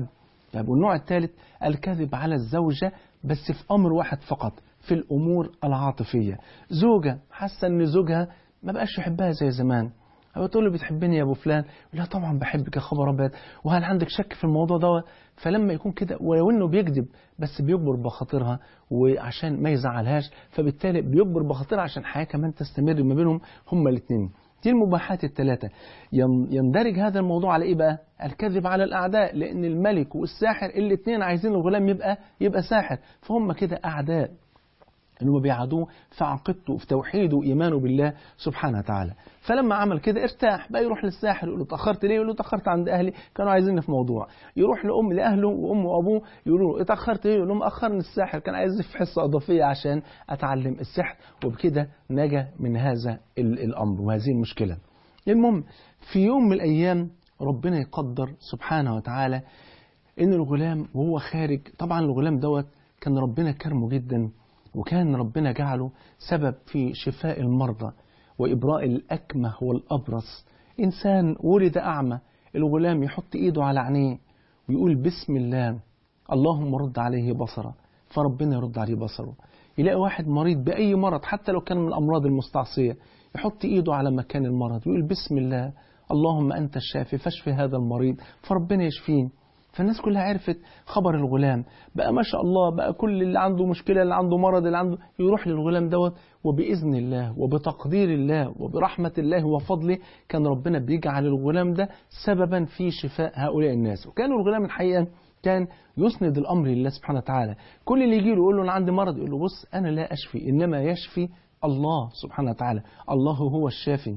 طيب والنوع الثالث الكذب على الزوجة بس في أمر واحد فقط في الأمور العاطفية زوجة حاسة إن زوجها ما بقاش يحبها زي زمان أو تقول له بتحبني يا أبو فلان لا طبعا بحبك يا خبر أبيض وهل عندك شك في الموضوع ده فلما يكون كده ولو إنه بيكذب بس بيجبر بخاطرها وعشان ما يزعلهاش فبالتالي بيجبر بخاطرها عشان الحياة كمان تستمر ما بينهم هما الاثنين دي المباحات الثلاثة يندرج هذا الموضوع على إيه بقى؟ الكذب على الأعداء لأن الملك والساحر الاثنين عايزين الغلام يبقى يبقى ساحر فهم كده أعداء اللي هم بيعادوه في عقيدته في توحيده وإيمانه بالله سبحانه وتعالى فلما عمل كده ارتاح بقى يروح للساحر يقول له اتأخرت ليه؟ يقول له اتأخرت عند أهلي كانوا عايزيني في موضوع يروح لأم لأهله وأمه وأبوه يقولوا له اتأخرت ليه؟ يقول لهم أخرني الساحر كان عايز في حصة إضافية عشان أتعلم السحر وبكده نجا من هذا الأمر وهذه المشكلة المهم في يوم من الأيام ربنا يقدر سبحانه وتعالى إن الغلام وهو خارج طبعا الغلام دوت كان ربنا كرمه جدا وكان ربنا جعله سبب في شفاء المرضى وإبراء الأكمه والأبرص إنسان ولد أعمى الغلام يحط إيده على عينيه ويقول بسم الله اللهم رد عليه بصره فربنا يرد عليه بصره يلاقي واحد مريض بأي مرض حتى لو كان من الأمراض المستعصية يحط إيده على مكان المرض ويقول بسم الله اللهم أنت الشافي فاشف هذا المريض فربنا يشفيه فالناس كلها عرفت خبر الغلام بقى ما شاء الله بقى كل اللي عنده مشكلة اللي عنده مرض اللي عنده يروح للغلام دوت وبإذن الله وبتقدير الله وبرحمة الله وفضله كان ربنا بيجعل الغلام ده سببا في شفاء هؤلاء الناس وكان الغلام الحقيقة كان يسند الأمر لله سبحانه وتعالى كل اللي يجي له يقول له أنا عندي مرض يقول له بص أنا لا أشفي إنما يشفي الله سبحانه وتعالى الله هو الشافي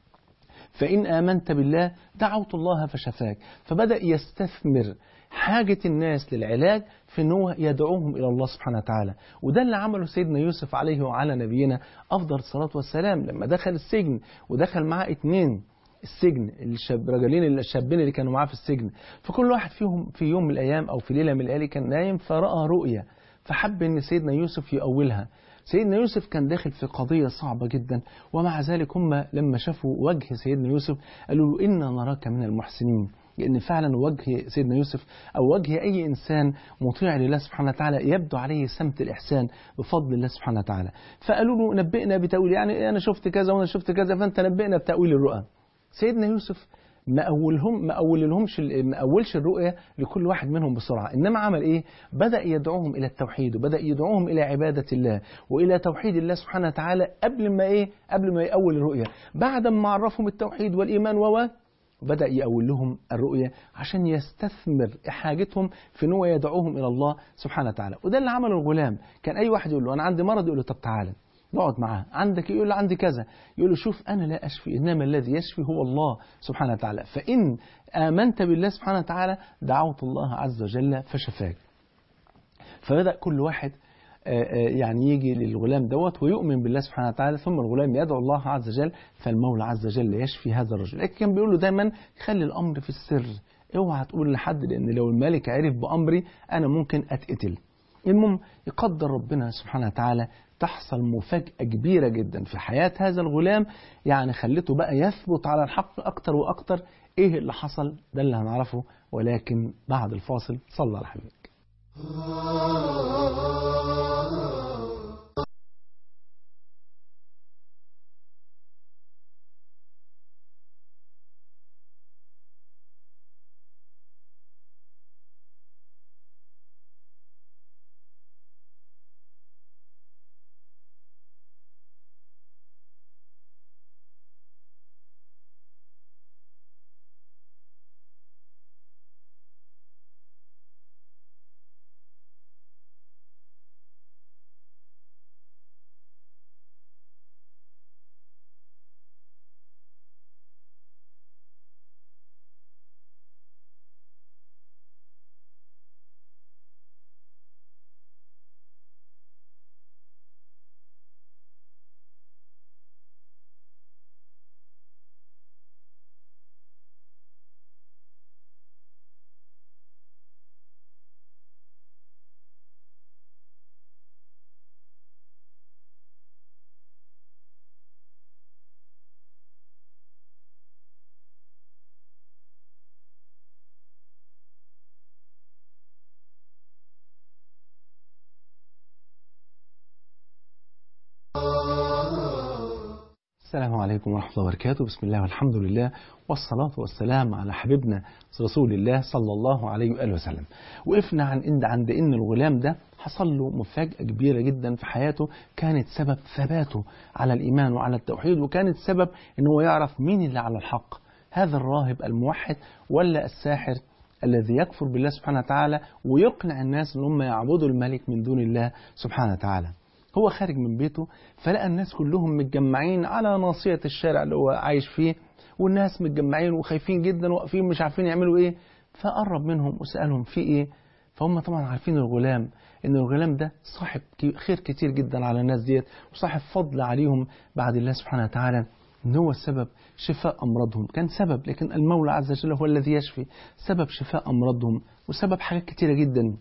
فإن آمنت بالله دعوت الله فشفاك فبدأ يستثمر حاجة الناس للعلاج في أنه يدعوهم إلى الله سبحانه وتعالى وده اللي عمله سيدنا يوسف عليه وعلى نبينا أفضل الصلاة والسلام لما دخل السجن ودخل معاه اتنين السجن الشاب رجلين الشابين اللي كانوا معاه في السجن فكل واحد فيهم في يوم من الأيام أو في ليلة من الليالي كان نايم فرأى رؤية فحب أن سيدنا يوسف يؤولها سيدنا يوسف كان داخل في قضية صعبة جدا ومع ذلك هم لما شافوا وجه سيدنا يوسف قالوا له إنا نراك من المحسنين لأن فعلا وجه سيدنا يوسف أو وجه أي إنسان مطيع لله سبحانه وتعالى يبدو عليه سمت الإحسان بفضل الله سبحانه وتعالى فقالوا له نبئنا بتأويل يعني أنا شفت كذا وأنا شفت كذا فأنت نبئنا بتأويل الرؤى سيدنا يوسف ما أولهم ما أوللهمش ما أولش الرؤية لكل واحد منهم بسرعة إنما عمل إيه بدأ يدعوهم إلى التوحيد وبدأ يدعوهم إلى عبادة الله وإلى توحيد الله سبحانه وتعالى قبل ما إيه قبل ما يأول الرؤية بعد ما عرفهم التوحيد والإيمان و بدأ يأول لهم الرؤية عشان يستثمر حاجتهم في ان هو يدعوهم إلى الله سبحانه وتعالى وده اللي عمله الغلام كان أي واحد يقول له أنا عندي مرض يقول له طب تعالى نقعد معاه عندك يقول له عندي كذا يقول له شوف أنا لا أشفي إنما الذي يشفي هو الله سبحانه وتعالى فإن آمنت بالله سبحانه وتعالى دعوت الله عز وجل فشفاك فبدأ كل واحد يعني يجي للغلام دوت ويؤمن بالله سبحانه وتعالى ثم الغلام يدعو الله عز وجل فالمولى عز وجل يشفي هذا الرجل لكن كان بيقول له دايما خلي الأمر في السر اوعى تقول لحد لأن لو الملك عرف بأمري أنا ممكن أتقتل المهم يقدر ربنا سبحانه وتعالى تحصل مفاجأة كبيرة جدا في حياة هذا الغلام يعني خلته بقى يثبت على الحق أكتر وأكتر إيه اللي حصل ده اللي هنعرفه ولكن بعد الفاصل صلى على حبيبك السلام عليكم ورحمة الله وبركاته بسم الله والحمد لله والصلاة والسلام على حبيبنا رسول الله صلى الله عليه وآله وسلم وقفنا عن إن عند إن الغلام ده حصل له مفاجأة كبيرة جدا في حياته كانت سبب ثباته على الإيمان وعلى التوحيد وكانت سبب إن هو يعرف مين اللي على الحق هذا الراهب الموحد ولا الساحر الذي يكفر بالله سبحانه وتعالى ويقنع الناس ان هم يعبدوا الملك من دون الله سبحانه وتعالى هو خارج من بيته فلقى الناس كلهم متجمعين على ناصية الشارع اللي هو عايش فيه والناس متجمعين وخايفين جدا واقفين مش عارفين يعملوا ايه فقرب منهم وسألهم في ايه فهم طبعا عارفين الغلام ان الغلام ده صاحب خير كتير جدا على الناس ديت وصاحب فضل عليهم بعد الله سبحانه وتعالى ان هو السبب شفاء امراضهم كان سبب لكن المولى عز وجل هو الذي يشفي سبب شفاء امراضهم وسبب حاجات كتيره جدا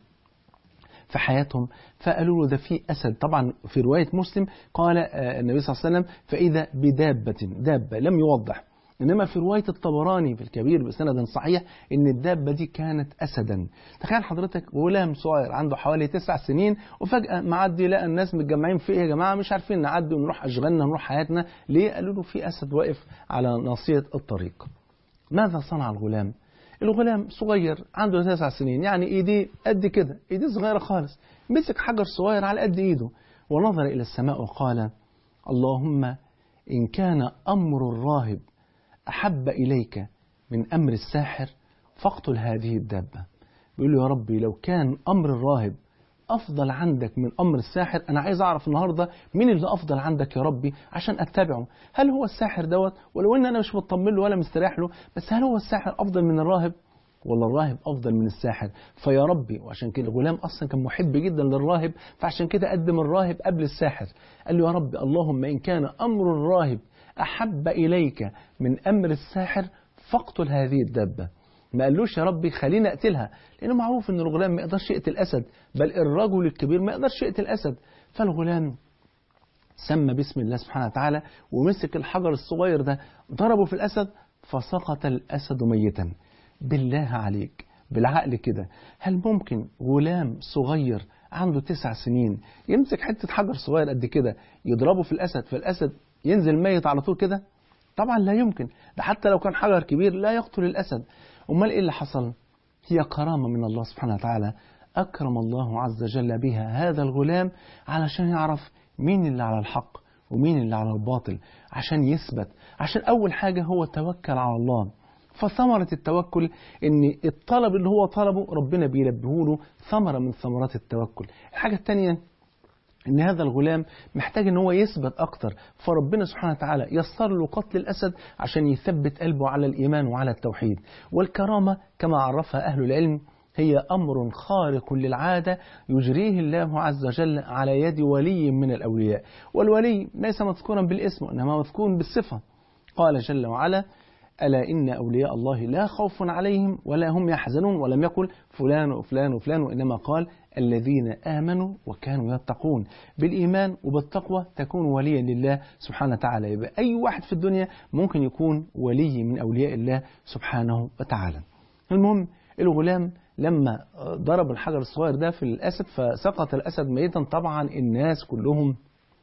في حياتهم فقالوا له ده في أسد طبعا في رواية مسلم قال النبي صلى الله عليه وسلم فإذا بدابة دابة لم يوضح إنما في رواية الطبراني في الكبير بسند صحيح إن الدابة دي كانت أسدا تخيل حضرتك غلام صغير عنده حوالي تسع سنين وفجأة معدي لقى الناس متجمعين في إيه يا جماعة مش عارفين نعدي ونروح أشغالنا نروح حياتنا ليه قالوا له في أسد واقف على ناصية الطريق ماذا صنع الغلام الغلام صغير عنده تسع سنين يعني ايديه قد كده ايديه صغيرة خالص مسك حجر صغير على قد ايده ونظر الى السماء وقال اللهم ان كان امر الراهب احب اليك من امر الساحر فاقتل هذه الدابة بيقول له يا ربي لو كان امر الراهب افضل عندك من امر الساحر انا عايز اعرف النهارده مين اللي افضل عندك يا ربي عشان اتبعه هل هو الساحر دوت ولو ان انا مش مطمن له ولا مستريح له بس هل هو الساحر افضل من الراهب ولا الراهب افضل من الساحر فيا ربي وعشان كده الغلام اصلا كان محب جدا للراهب فعشان كده قدم الراهب قبل الساحر قال له يا ربي اللهم ان كان امر الراهب احب اليك من امر الساحر فاقتل هذه الدابه ما قالوش يا ربي خلينا اقتلها لانه معروف ان الغلام ما يقدرش يقتل اسد بل الرجل الكبير ما يقدرش يقتل اسد فالغلام سمى باسم الله سبحانه وتعالى ومسك الحجر الصغير ده ضربه في الاسد فسقط الاسد ميتا بالله عليك بالعقل كده هل ممكن غلام صغير عنده تسع سنين يمسك حتة حجر صغير قد كده يضربه في الأسد فالأسد ينزل ميت على طول كده طبعا لا يمكن ده حتى لو كان حجر كبير لا يقتل الأسد أمال إيه اللي حصل هي كرامة من الله سبحانه وتعالى أكرم الله عز وجل بها هذا الغلام علشان يعرف مين اللي على الحق ومين اللي على الباطل عشان يثبت عشان أول حاجة هو توكل على الله فثمرة التوكل ان الطلب اللي هو طلبه ربنا بيلبيه له ثمرة من ثمرات التوكل الحاجة الثانية ان هذا الغلام محتاج ان هو يثبت اكتر فربنا سبحانه وتعالى يسر له قتل الاسد عشان يثبت قلبه على الايمان وعلى التوحيد والكرامة كما عرفها اهل العلم هي أمر خارق للعادة يجريه الله عز وجل على يد ولي من الأولياء والولي ليس مذكورا بالاسم إنما مذكور بالصفة قال جل وعلا ألا إن أولياء الله لا خوف عليهم ولا هم يحزنون ولم يقل فلان وفلان وفلان وإنما قال الذين آمنوا وكانوا يتقون بالإيمان وبالتقوى تكون وليا لله سبحانه وتعالى يبقى أي واحد في الدنيا ممكن يكون ولي من أولياء الله سبحانه وتعالى المهم الغلام لما ضرب الحجر الصغير ده في الأسد فسقط الأسد ميتا طبعا الناس كلهم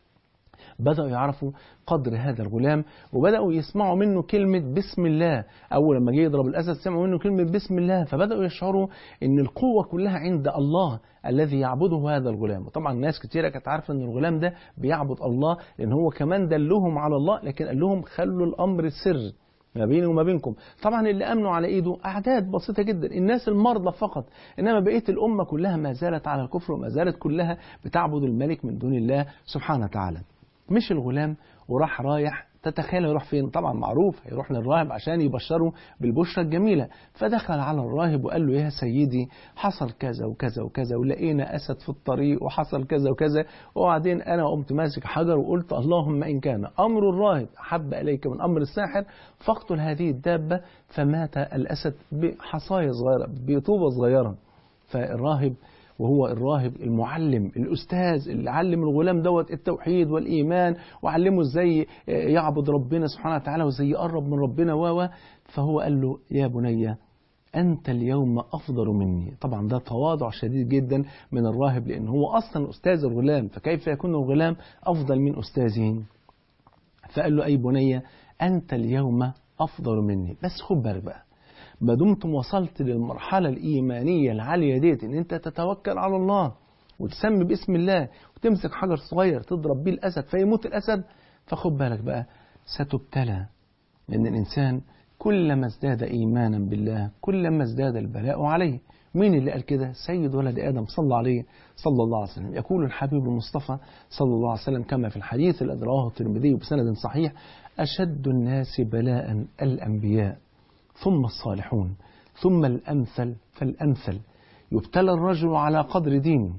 بدأوا يعرفوا قدر هذا الغلام وبدأوا يسمعوا منه كلمة بسم الله أول لما جه يضرب الأسد سمعوا منه كلمة بسم الله فبدأوا يشعروا أن القوة كلها عند الله الذي يعبده هذا الغلام وطبعا ناس كتيرة كانت عارفة أن الغلام ده بيعبد الله لأن هو كمان دلهم على الله لكن قال لهم خلوا الأمر سر ما بيني وما بينكم طبعا اللي امنوا على ايده اعداد بسيطه جدا الناس المرضى فقط انما بقيه الامه كلها ما زالت على الكفر وما زالت كلها بتعبد الملك من دون الله سبحانه وتعالى مش الغلام وراح رايح تتخيل يروح فين طبعا معروف هيروح للراهب عشان يبشره بالبشرى الجميلة فدخل على الراهب وقال له يا سيدي حصل كذا وكذا وكذا ولقينا أسد في الطريق وحصل كذا وكذا وبعدين أنا قمت ماسك حجر وقلت اللهم إن كان أمر الراهب أحب إليك من أمر الساحر فاقتل هذه الدابة فمات الأسد بحصاية صغيرة بطوبة صغيرة فالراهب وهو الراهب المعلم الأستاذ اللي علم الغلام دوت التوحيد والإيمان وعلمه ازاي يعبد ربنا سبحانه وتعالى وازاي يقرب من ربنا و فهو قال له يا بني أنت اليوم أفضل مني طبعا ده تواضع شديد جدا من الراهب لأن هو أصلا أستاذ الغلام فكيف يكون الغلام أفضل من أستاذه فقال له أي بني أنت اليوم أفضل مني بس خد بالك بقى ما دمت وصلت للمرحلة الإيمانية العالية ديت إن أنت تتوكل على الله وتسمي باسم الله وتمسك حجر صغير تضرب بيه الأسد فيموت الأسد فخد بالك بقى ستبتلى لأن الإنسان كلما ازداد إيمانا بالله كلما ازداد البلاء عليه مين اللي قال كده سيد ولد آدم صلى عليه صلى الله عليه وسلم يقول الحبيب المصطفى صلى الله عليه وسلم كما في الحديث الذي رواه الترمذي بسند صحيح أشد الناس بلاء الأنبياء ثم الصالحون ثم الأمثل فالأمثل يبتلى الرجل على قدر دينه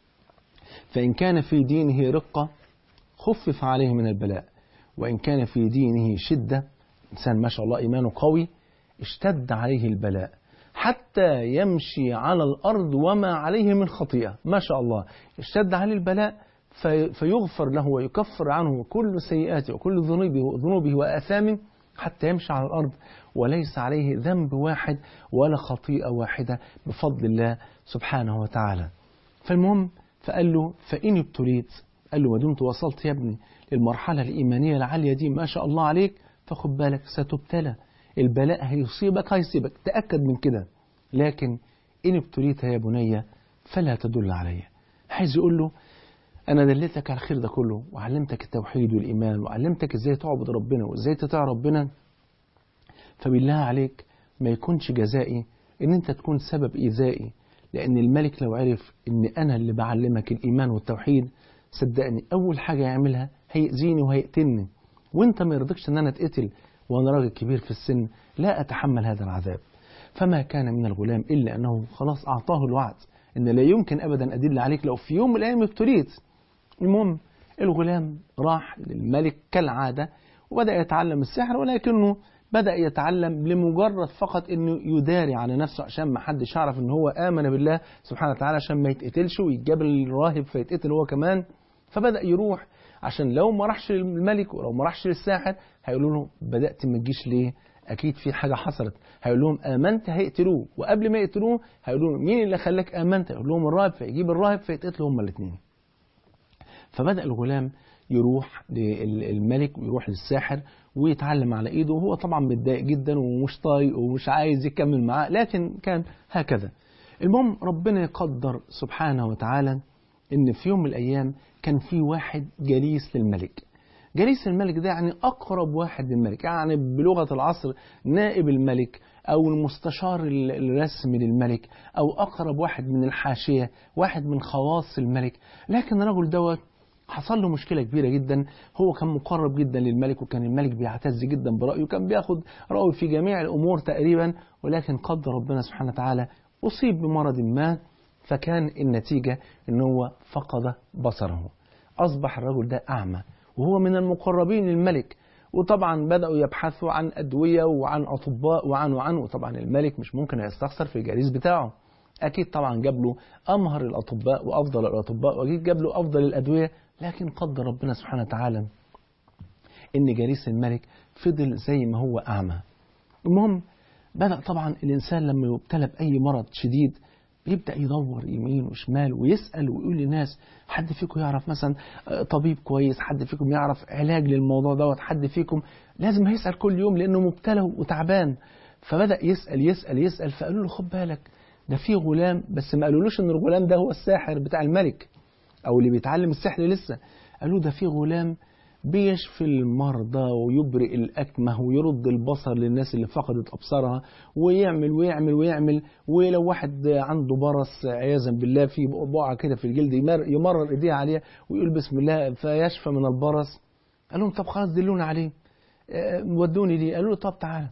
فإن كان في دينه رقة خفف عليه من البلاء وإن كان في دينه شدة إنسان ما شاء الله إيمانه قوي اشتد عليه البلاء حتى يمشي على الأرض وما عليه من خطيئة ما شاء الله اشتد عليه البلاء في فيغفر له ويكفر عنه كل سيئاته وكل ذنوبه, ذنوبه وآثامه حتى يمشي على الأرض وليس عليه ذنب واحد ولا خطيئة واحدة بفضل الله سبحانه وتعالى فالمهم فقال له فإن ابتليت قال له ما دمت وصلت يا ابني للمرحلة الإيمانية العالية دي ما شاء الله عليك فخد بالك ستبتلى البلاء هيصيبك هيصيبك تأكد من كده لكن إن ابتليت يا بني فلا تدل علي عايز يقول له أنا دلتك على الخير ده كله وعلمتك التوحيد والإيمان وعلمتك إزاي تعبد ربنا وإزاي تطيع ربنا فبالله عليك ما يكونش جزائي إن أنت تكون سبب إيذائي لأن الملك لو عرف إن أنا اللي بعلمك الإيمان والتوحيد صدقني أول حاجة يعملها هيأذيني وهيقتلني وأنت ما يرضيكش إن أنا أتقتل وأنا راجل كبير في السن لا أتحمل هذا العذاب فما كان من الغلام إلا أنه خلاص أعطاه الوعد إن لا يمكن أبدا أدل عليك لو في يوم من الأيام ابتليت المهم الغلام راح للملك كالعادة وبدأ يتعلم السحر ولكنه بدأ يتعلم لمجرد فقط انه يداري على نفسه عشان ما حدش يعرف ان هو آمن بالله سبحانه وتعالى عشان ما يتقتلش ويتجاب الراهب فيتقتل هو كمان فبدأ يروح عشان لو ما راحش للملك ولو ما راحش للساحر هيقولوا له بدأت ما تجيش ليه؟ أكيد في حاجة حصلت هيقول لهم آمنت هيقتلوه وقبل ما يقتلوه هيقولوا له مين اللي خلاك آمنت؟ يقول لهم الراهب فيجيب الراهب فيتقتلوا هما الاثنين فبدأ الغلام يروح للملك ويروح للساحر ويتعلم على ايده وهو طبعا متضايق جدا ومش طايق ومش عايز يكمل معاه لكن كان هكذا المهم ربنا يقدر سبحانه وتعالى ان في يوم من الايام كان في واحد جليس للملك جليس الملك ده يعني اقرب واحد للملك يعني بلغه العصر نائب الملك او المستشار الرسمي للملك او اقرب واحد من الحاشيه واحد من خواص الملك لكن الرجل دوت حصل له مشكلة كبيرة جدا هو كان مقرب جدا للملك وكان الملك بيعتز جدا برأيه وكان بياخد رأيه في جميع الأمور تقريبا ولكن قدر ربنا سبحانه وتعالى أصيب بمرض ما فكان النتيجة ان هو فقد بصره أصبح الرجل ده أعمى وهو من المقربين للملك وطبعا بدأوا يبحثوا عن أدوية وعن أطباء وعن وعن وطبعا الملك مش ممكن يستخسر في الجليس بتاعه أكيد طبعا جاب له أمهر الأطباء وأفضل الأطباء وأكيد جاب له أفضل الأدوية لكن قدر ربنا سبحانه وتعالى إن جليس الملك فضل زي ما هو أعمى المهم بدأ طبعا الإنسان لما يبتلى بأي مرض شديد بيبدأ يدور يمين وشمال ويسأل ويقول للناس حد فيكم يعرف مثلا طبيب كويس حد فيكم يعرف علاج للموضوع دوت حد فيكم لازم هيسأل كل يوم لأنه مبتلى وتعبان فبدأ يسأل يسأل يسأل فقالوا له خد بالك ده في غلام بس ما قالولوش ان الغلام ده هو الساحر بتاع الملك او اللي بيتعلم السحر لسه قالوا ده في غلام بيشفي المرضى ويبرئ الأكمه ويرد البصر للناس اللي فقدت أبصارها ويعمل ويعمل ويعمل ولو واحد عنده برص عياذا بالله في بقعة كده في الجلد يمرر إيديه عليها ويقول بسم الله فيشفى من البرص قال لهم طب خلاص دلونا عليه ودوني ليه قالوا له طب تعالى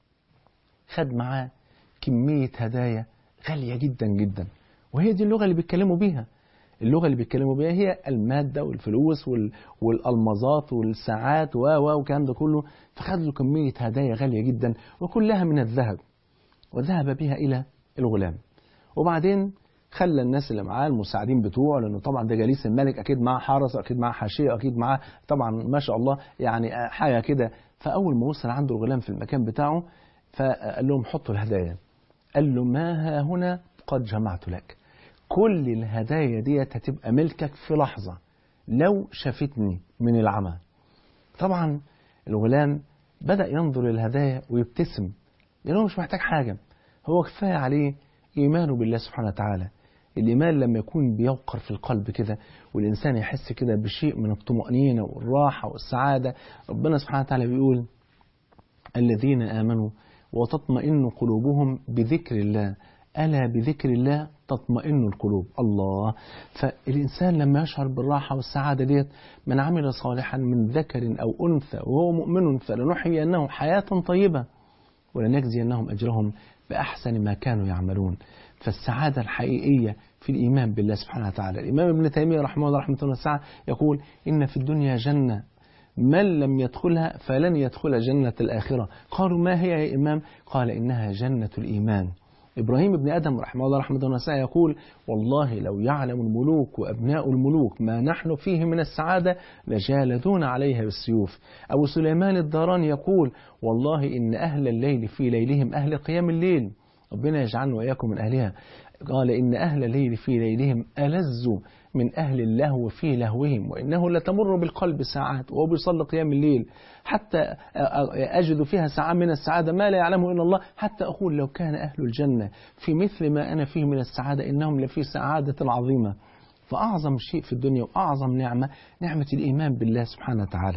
خد معاه كمية هدايا غالية جدا جدا وهي دي اللغة اللي بيتكلموا بيها اللغة اللي بيتكلموا بيها هي المادة والفلوس وال... والألمظات والساعات و و والكلام ده كله فخد له كمية هدايا غالية جدا وكلها من الذهب وذهب بها إلى الغلام وبعدين خلى الناس اللي معاه المساعدين بتوعه لانه طبعا ده جليس الملك اكيد معاه حرس اكيد معاه حاشيه اكيد معاه طبعا ما شاء الله يعني حاجه كده فاول ما وصل عنده الغلام في المكان بتاعه فقال لهم حطوا الهدايا قال له ما ها هنا قد جمعت لك كل الهدايا ديت هتبقى ملكك في لحظة لو شافتني من العمى طبعا الغلام بدأ ينظر للهدايا ويبتسم لأنه مش محتاج حاجة هو كفاية عليه إيمانه بالله سبحانه وتعالى الإيمان لما يكون بيوقر في القلب كده والإنسان يحس كده بشيء من الطمأنينة والراحة والسعادة ربنا سبحانه وتعالى بيقول الذين آمنوا وتطمئن قلوبهم بذكر الله ألا بذكر الله تطمئن القلوب الله فالإنسان لما يشعر بالراحة والسعادة ديت من عمل صالحا من ذكر أو أنثى وهو مؤمن فلنحيينه حياة طيبة ولنجزينهم أجرهم بأحسن ما كانوا يعملون فالسعادة الحقيقية في الإيمان بالله سبحانه وتعالى الإمام ابن تيمية رحمه الله رحمه الله وسعه يقول إن في الدنيا جنة من لم يدخلها فلن يدخل جنة الآخرة قالوا ما هي يا إمام قال إنها جنة الإيمان إبراهيم بن آدم رحمه الله رحمه الله وسعه يقول والله لو يعلم الملوك وأبناء الملوك ما نحن فيه من السعادة لجالدون عليها بالسيوف أبو سليمان الداراني يقول والله إن أهل الليل في ليلهم أهل قيام الليل ربنا يجعلنا وإياكم من أهلها قال إن أهل الليل في ليلهم ألز من أهل اللهو في لهوهم وإنه لتمر بالقلب ساعات وهو بيصلي قيام الليل حتى أجد فيها ساعة من السعادة ما لا يعلمه إلا الله حتى أقول لو كان أهل الجنة في مثل ما أنا فيه من السعادة إنهم لفي سعادة عظيمة فأعظم شيء في الدنيا وأعظم نعمة نعمة الإيمان بالله سبحانه وتعالى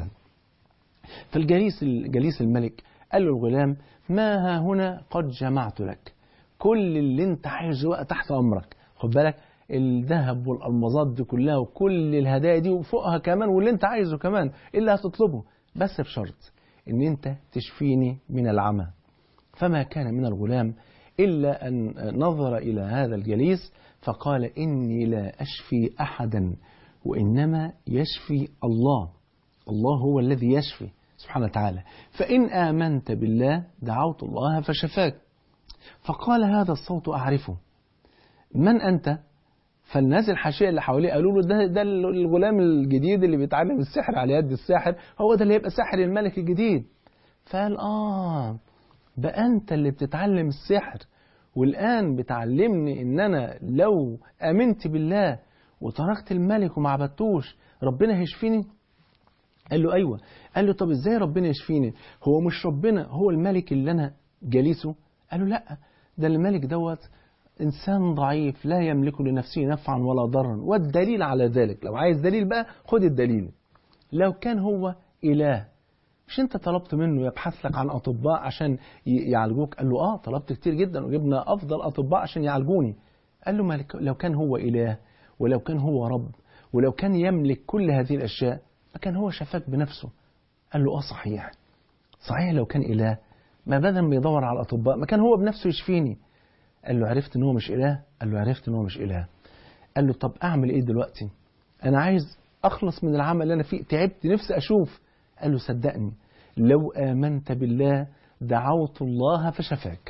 فالجليس جليس الملك قال له الغلام ما ها هنا قد جمعت لك كل اللي انت عايزه بقى تحت امرك خد بالك الذهب والالمازات دي كلها وكل الهدايا دي وفوقها كمان واللي انت عايزه كمان اللي هتطلبه بس بشرط ان انت تشفيني من العمى فما كان من الغلام الا ان نظر الى هذا الجليس فقال اني لا اشفي احدا وانما يشفي الله الله هو الذي يشفي سبحانه وتعالى فان امنت بالله دعوت الله فشفاك فقال هذا الصوت أعرفه من أنت؟ فالناس الحاشية اللي حواليه قالوا له ده, ده الغلام الجديد اللي بيتعلم السحر على يد الساحر هو ده اللي يبقى ساحر الملك الجديد فقال آه بقى أنت اللي بتتعلم السحر والآن بتعلمني إن أنا لو آمنت بالله وتركت الملك وما عبدتوش ربنا هيشفيني قال له أيوة قال له طب إزاي ربنا يشفيني هو مش ربنا هو الملك اللي أنا جليسه قالوا لا ده الملك دوت إنسان ضعيف لا يملك لنفسه نفعا ولا ضرا والدليل على ذلك لو عايز دليل بقى خد الدليل لو كان هو إله مش انت طلبت منه يبحث لك عن أطباء عشان يعالجوك قال له آه طلبت كتير جدا وجبنا أفضل أطباء عشان يعالجوني قال له ما لو كان هو إله ولو كان هو رب ولو كان يملك كل هذه الأشياء فكان هو شفاك بنفسه قال له آه صحيح صحيح لو كان إله ما بدل ما يدور على الأطباء ما كان هو بنفسه يشفيني قال له عرفت ان هو مش إله قال له عرفت ان هو مش إله قال له طب أعمل إيه دلوقتي أنا عايز أخلص من العمل اللي أنا فيه تعبت نفسي أشوف قال له صدقني لو آمنت بالله دعوت الله فشفاك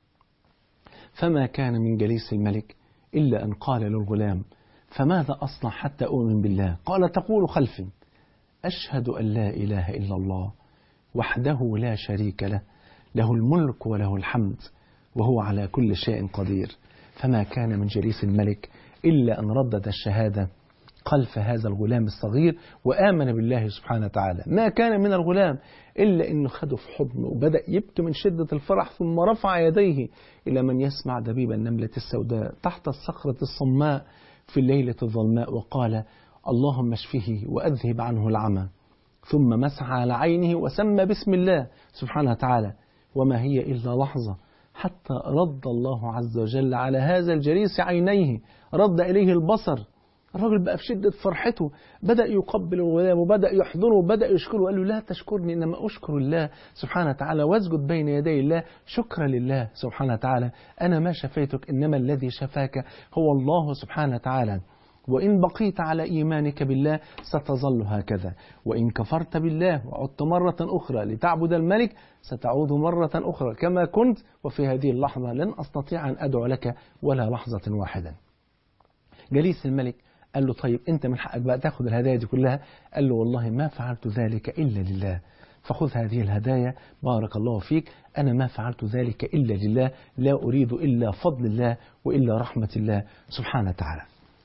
فما كان من جليس الملك إلا أن قال للغلام فماذا أصنع حتى أؤمن بالله قال تقول خلفي أشهد أن لا إله إلا الله وحده لا شريك له له الملك وله الحمد وهو على كل شيء قدير فما كان من جليس الملك إلا أن ردد الشهادة خلف هذا الغلام الصغير وآمن بالله سبحانه وتعالى ما كان من الغلام إلا أنه خده في حضنه وبدأ يبكي من شدة الفرح ثم رفع يديه إلى من يسمع دبيب النملة السوداء تحت الصخرة الصماء في الليلة الظلماء وقال اللهم اشفه وأذهب عنه العمى ثم مسح على عينه وسمى باسم الله سبحانه وتعالى وما هي إلا لحظة حتى رد الله عز وجل على هذا الجليس عينيه رد إليه البصر الراجل بقى في شدة فرحته بدأ يقبل الغلام وبدأ يحضنه وبدأ يشكره وقال له لا تشكرني إنما أشكر الله سبحانه وتعالى واسجد بين يدي الله شكرا لله سبحانه وتعالى أنا ما شفيتك إنما الذي شفاك هو الله سبحانه وتعالى وإن بقيت على إيمانك بالله ستظل هكذا وإن كفرت بالله وعدت مرة أخرى لتعبد الملك ستعود مرة أخرى كما كنت وفي هذه اللحظة لن أستطيع أن أدعو لك ولا لحظة واحدة جليس الملك قال له طيب أنت من حقك بقى تاخذ الهدايا دي كلها قال له والله ما فعلت ذلك إلا لله فخذ هذه الهدايا بارك الله فيك أنا ما فعلت ذلك إلا لله لا أريد إلا فضل الله وإلا رحمة الله سبحانه وتعالى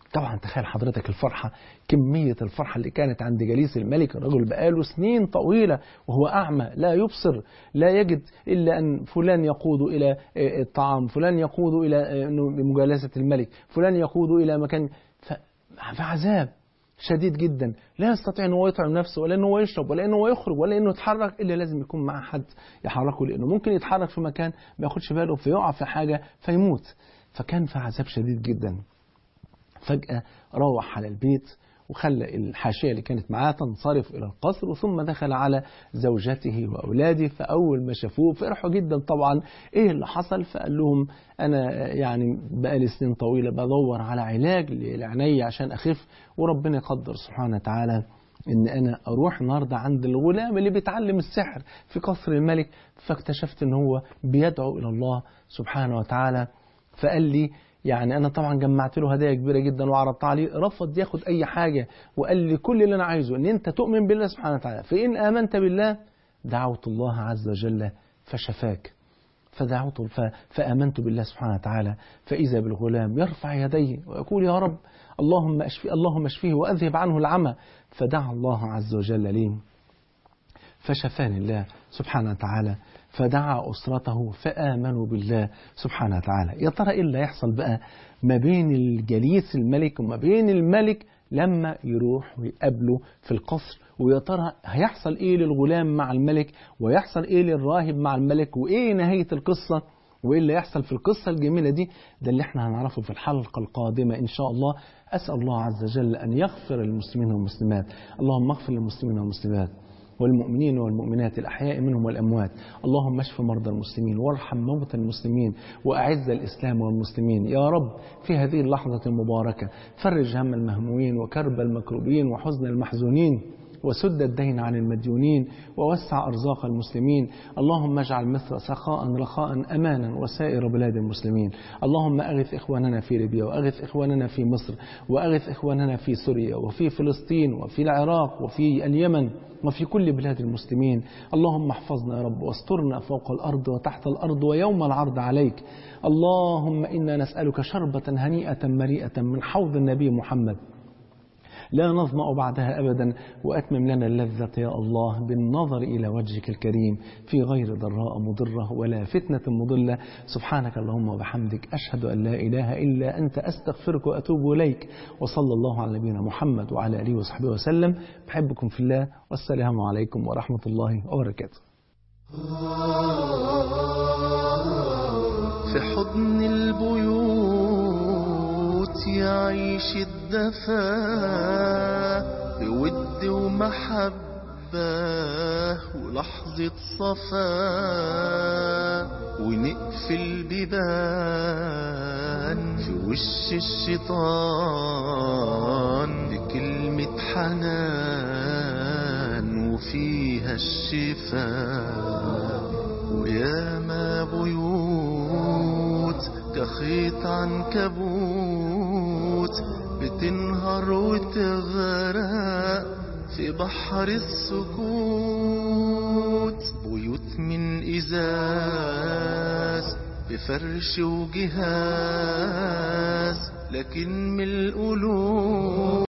طبعا تخيل حضرتك الفرحة كمية الفرحة اللي كانت عند جليس الملك الرجل بقاله سنين طويلة وهو أعمى لا يبصر لا يجد إلا أن فلان يقود إلى الطعام فلان يقود إلى مجالسة الملك فلان يقود إلى مكان في عذاب شديد جدا لا يستطيع ان هو يطعم نفسه ولا ان هو يشرب ولا ان هو يخرج ولا انه يتحرك الا لازم يكون معاه حد يحركه لانه ممكن يتحرك في مكان ما ياخدش باله فيقع في حاجه فيموت فكان في عذاب شديد جدا فجاه روح على البيت وخلى الحاشية اللي كانت معاه تنصرف إلى القصر ثم دخل على زوجته وأولاده فأول ما شافوه فرحوا جدا طبعا إيه اللي حصل فقال لهم أنا يعني بقالي سنين طويلة بدور على علاج لعيني عشان أخف وربنا يقدر سبحانه وتعالى ان انا اروح النهارده عند الغلام اللي بيتعلم السحر في قصر الملك فاكتشفت ان هو بيدعو الى الله سبحانه وتعالى فقال لي يعني انا طبعا جمعت له هدايا كبيره جدا وعرضت عليه رفض ياخد اي حاجه وقال لي كل اللي انا عايزه ان انت تؤمن بالله سبحانه وتعالى فان امنت بالله دعوت الله عز وجل فشفاك فدعوت فامنت بالله سبحانه وتعالى فاذا بالغلام يرفع يديه ويقول يا رب اللهم اشفي اللهم اشفيه واذهب عنه العمى فدعا الله عز وجل لي فشفاني الله سبحانه وتعالى فدعا أسرته فآمنوا بالله سبحانه وتعالى يا ترى إيه اللي هيحصل بقى ما بين الجليس الملك وما بين الملك لما يروح ويقابله في القصر ويا ترى هيحصل ايه للغلام مع الملك ويحصل ايه للراهب مع الملك وايه نهاية القصة وايه اللي يحصل في القصة الجميلة دي ده اللي احنا هنعرفه في الحلقة القادمة ان شاء الله اسأل الله عز وجل ان يغفر للمسلمين والمسلمات اللهم اغفر للمسلمين والمسلمات والمؤمنين والمؤمنات الأحياء منهم والأموات اللهم اشف مرضى المسلمين وارحم موتى المسلمين وأعز الإسلام والمسلمين يا رب في هذه اللحظة المباركة فرج هم المهمومين وكرب المكروبين وحزن المحزونين وسد الدين عن المديونين ووسع أرزاق المسلمين اللهم اجعل مصر سخاء رخاء أمانا وسائر بلاد المسلمين اللهم أغث إخواننا في ليبيا وأغث إخواننا في مصر وأغث إخواننا في سوريا وفي فلسطين وفي العراق وفي اليمن وفي كل بلاد المسلمين اللهم احفظنا يا رب واسترنا فوق الأرض وتحت الأرض ويوم العرض عليك اللهم إنا نسألك شربة هنيئة مريئة من حوض النبي محمد لا نظمأ بعدها أبدا وأتمم لنا اللذة يا الله بالنظر إلى وجهك الكريم في غير ضراء مضرة ولا فتنة مضلة سبحانك اللهم وبحمدك أشهد أن لا إله إلا أنت أستغفرك وأتوب إليك وصلى الله على نبينا محمد وعلى آله وصحبه وسلم بحبكم في الله والسلام عليكم ورحمة الله وبركاته في حضن البيوت يعيش الدفا بود ومحبة ولحظة صفا ونقفل بيبان في وش الشيطان بكلمة حنان وفيها الشفاء وياما بيوت كخيط عنكبوت بتنهار وتغرق في بحر السكوت بيوت من إزاز بفرش وجهاز لكن من القلوب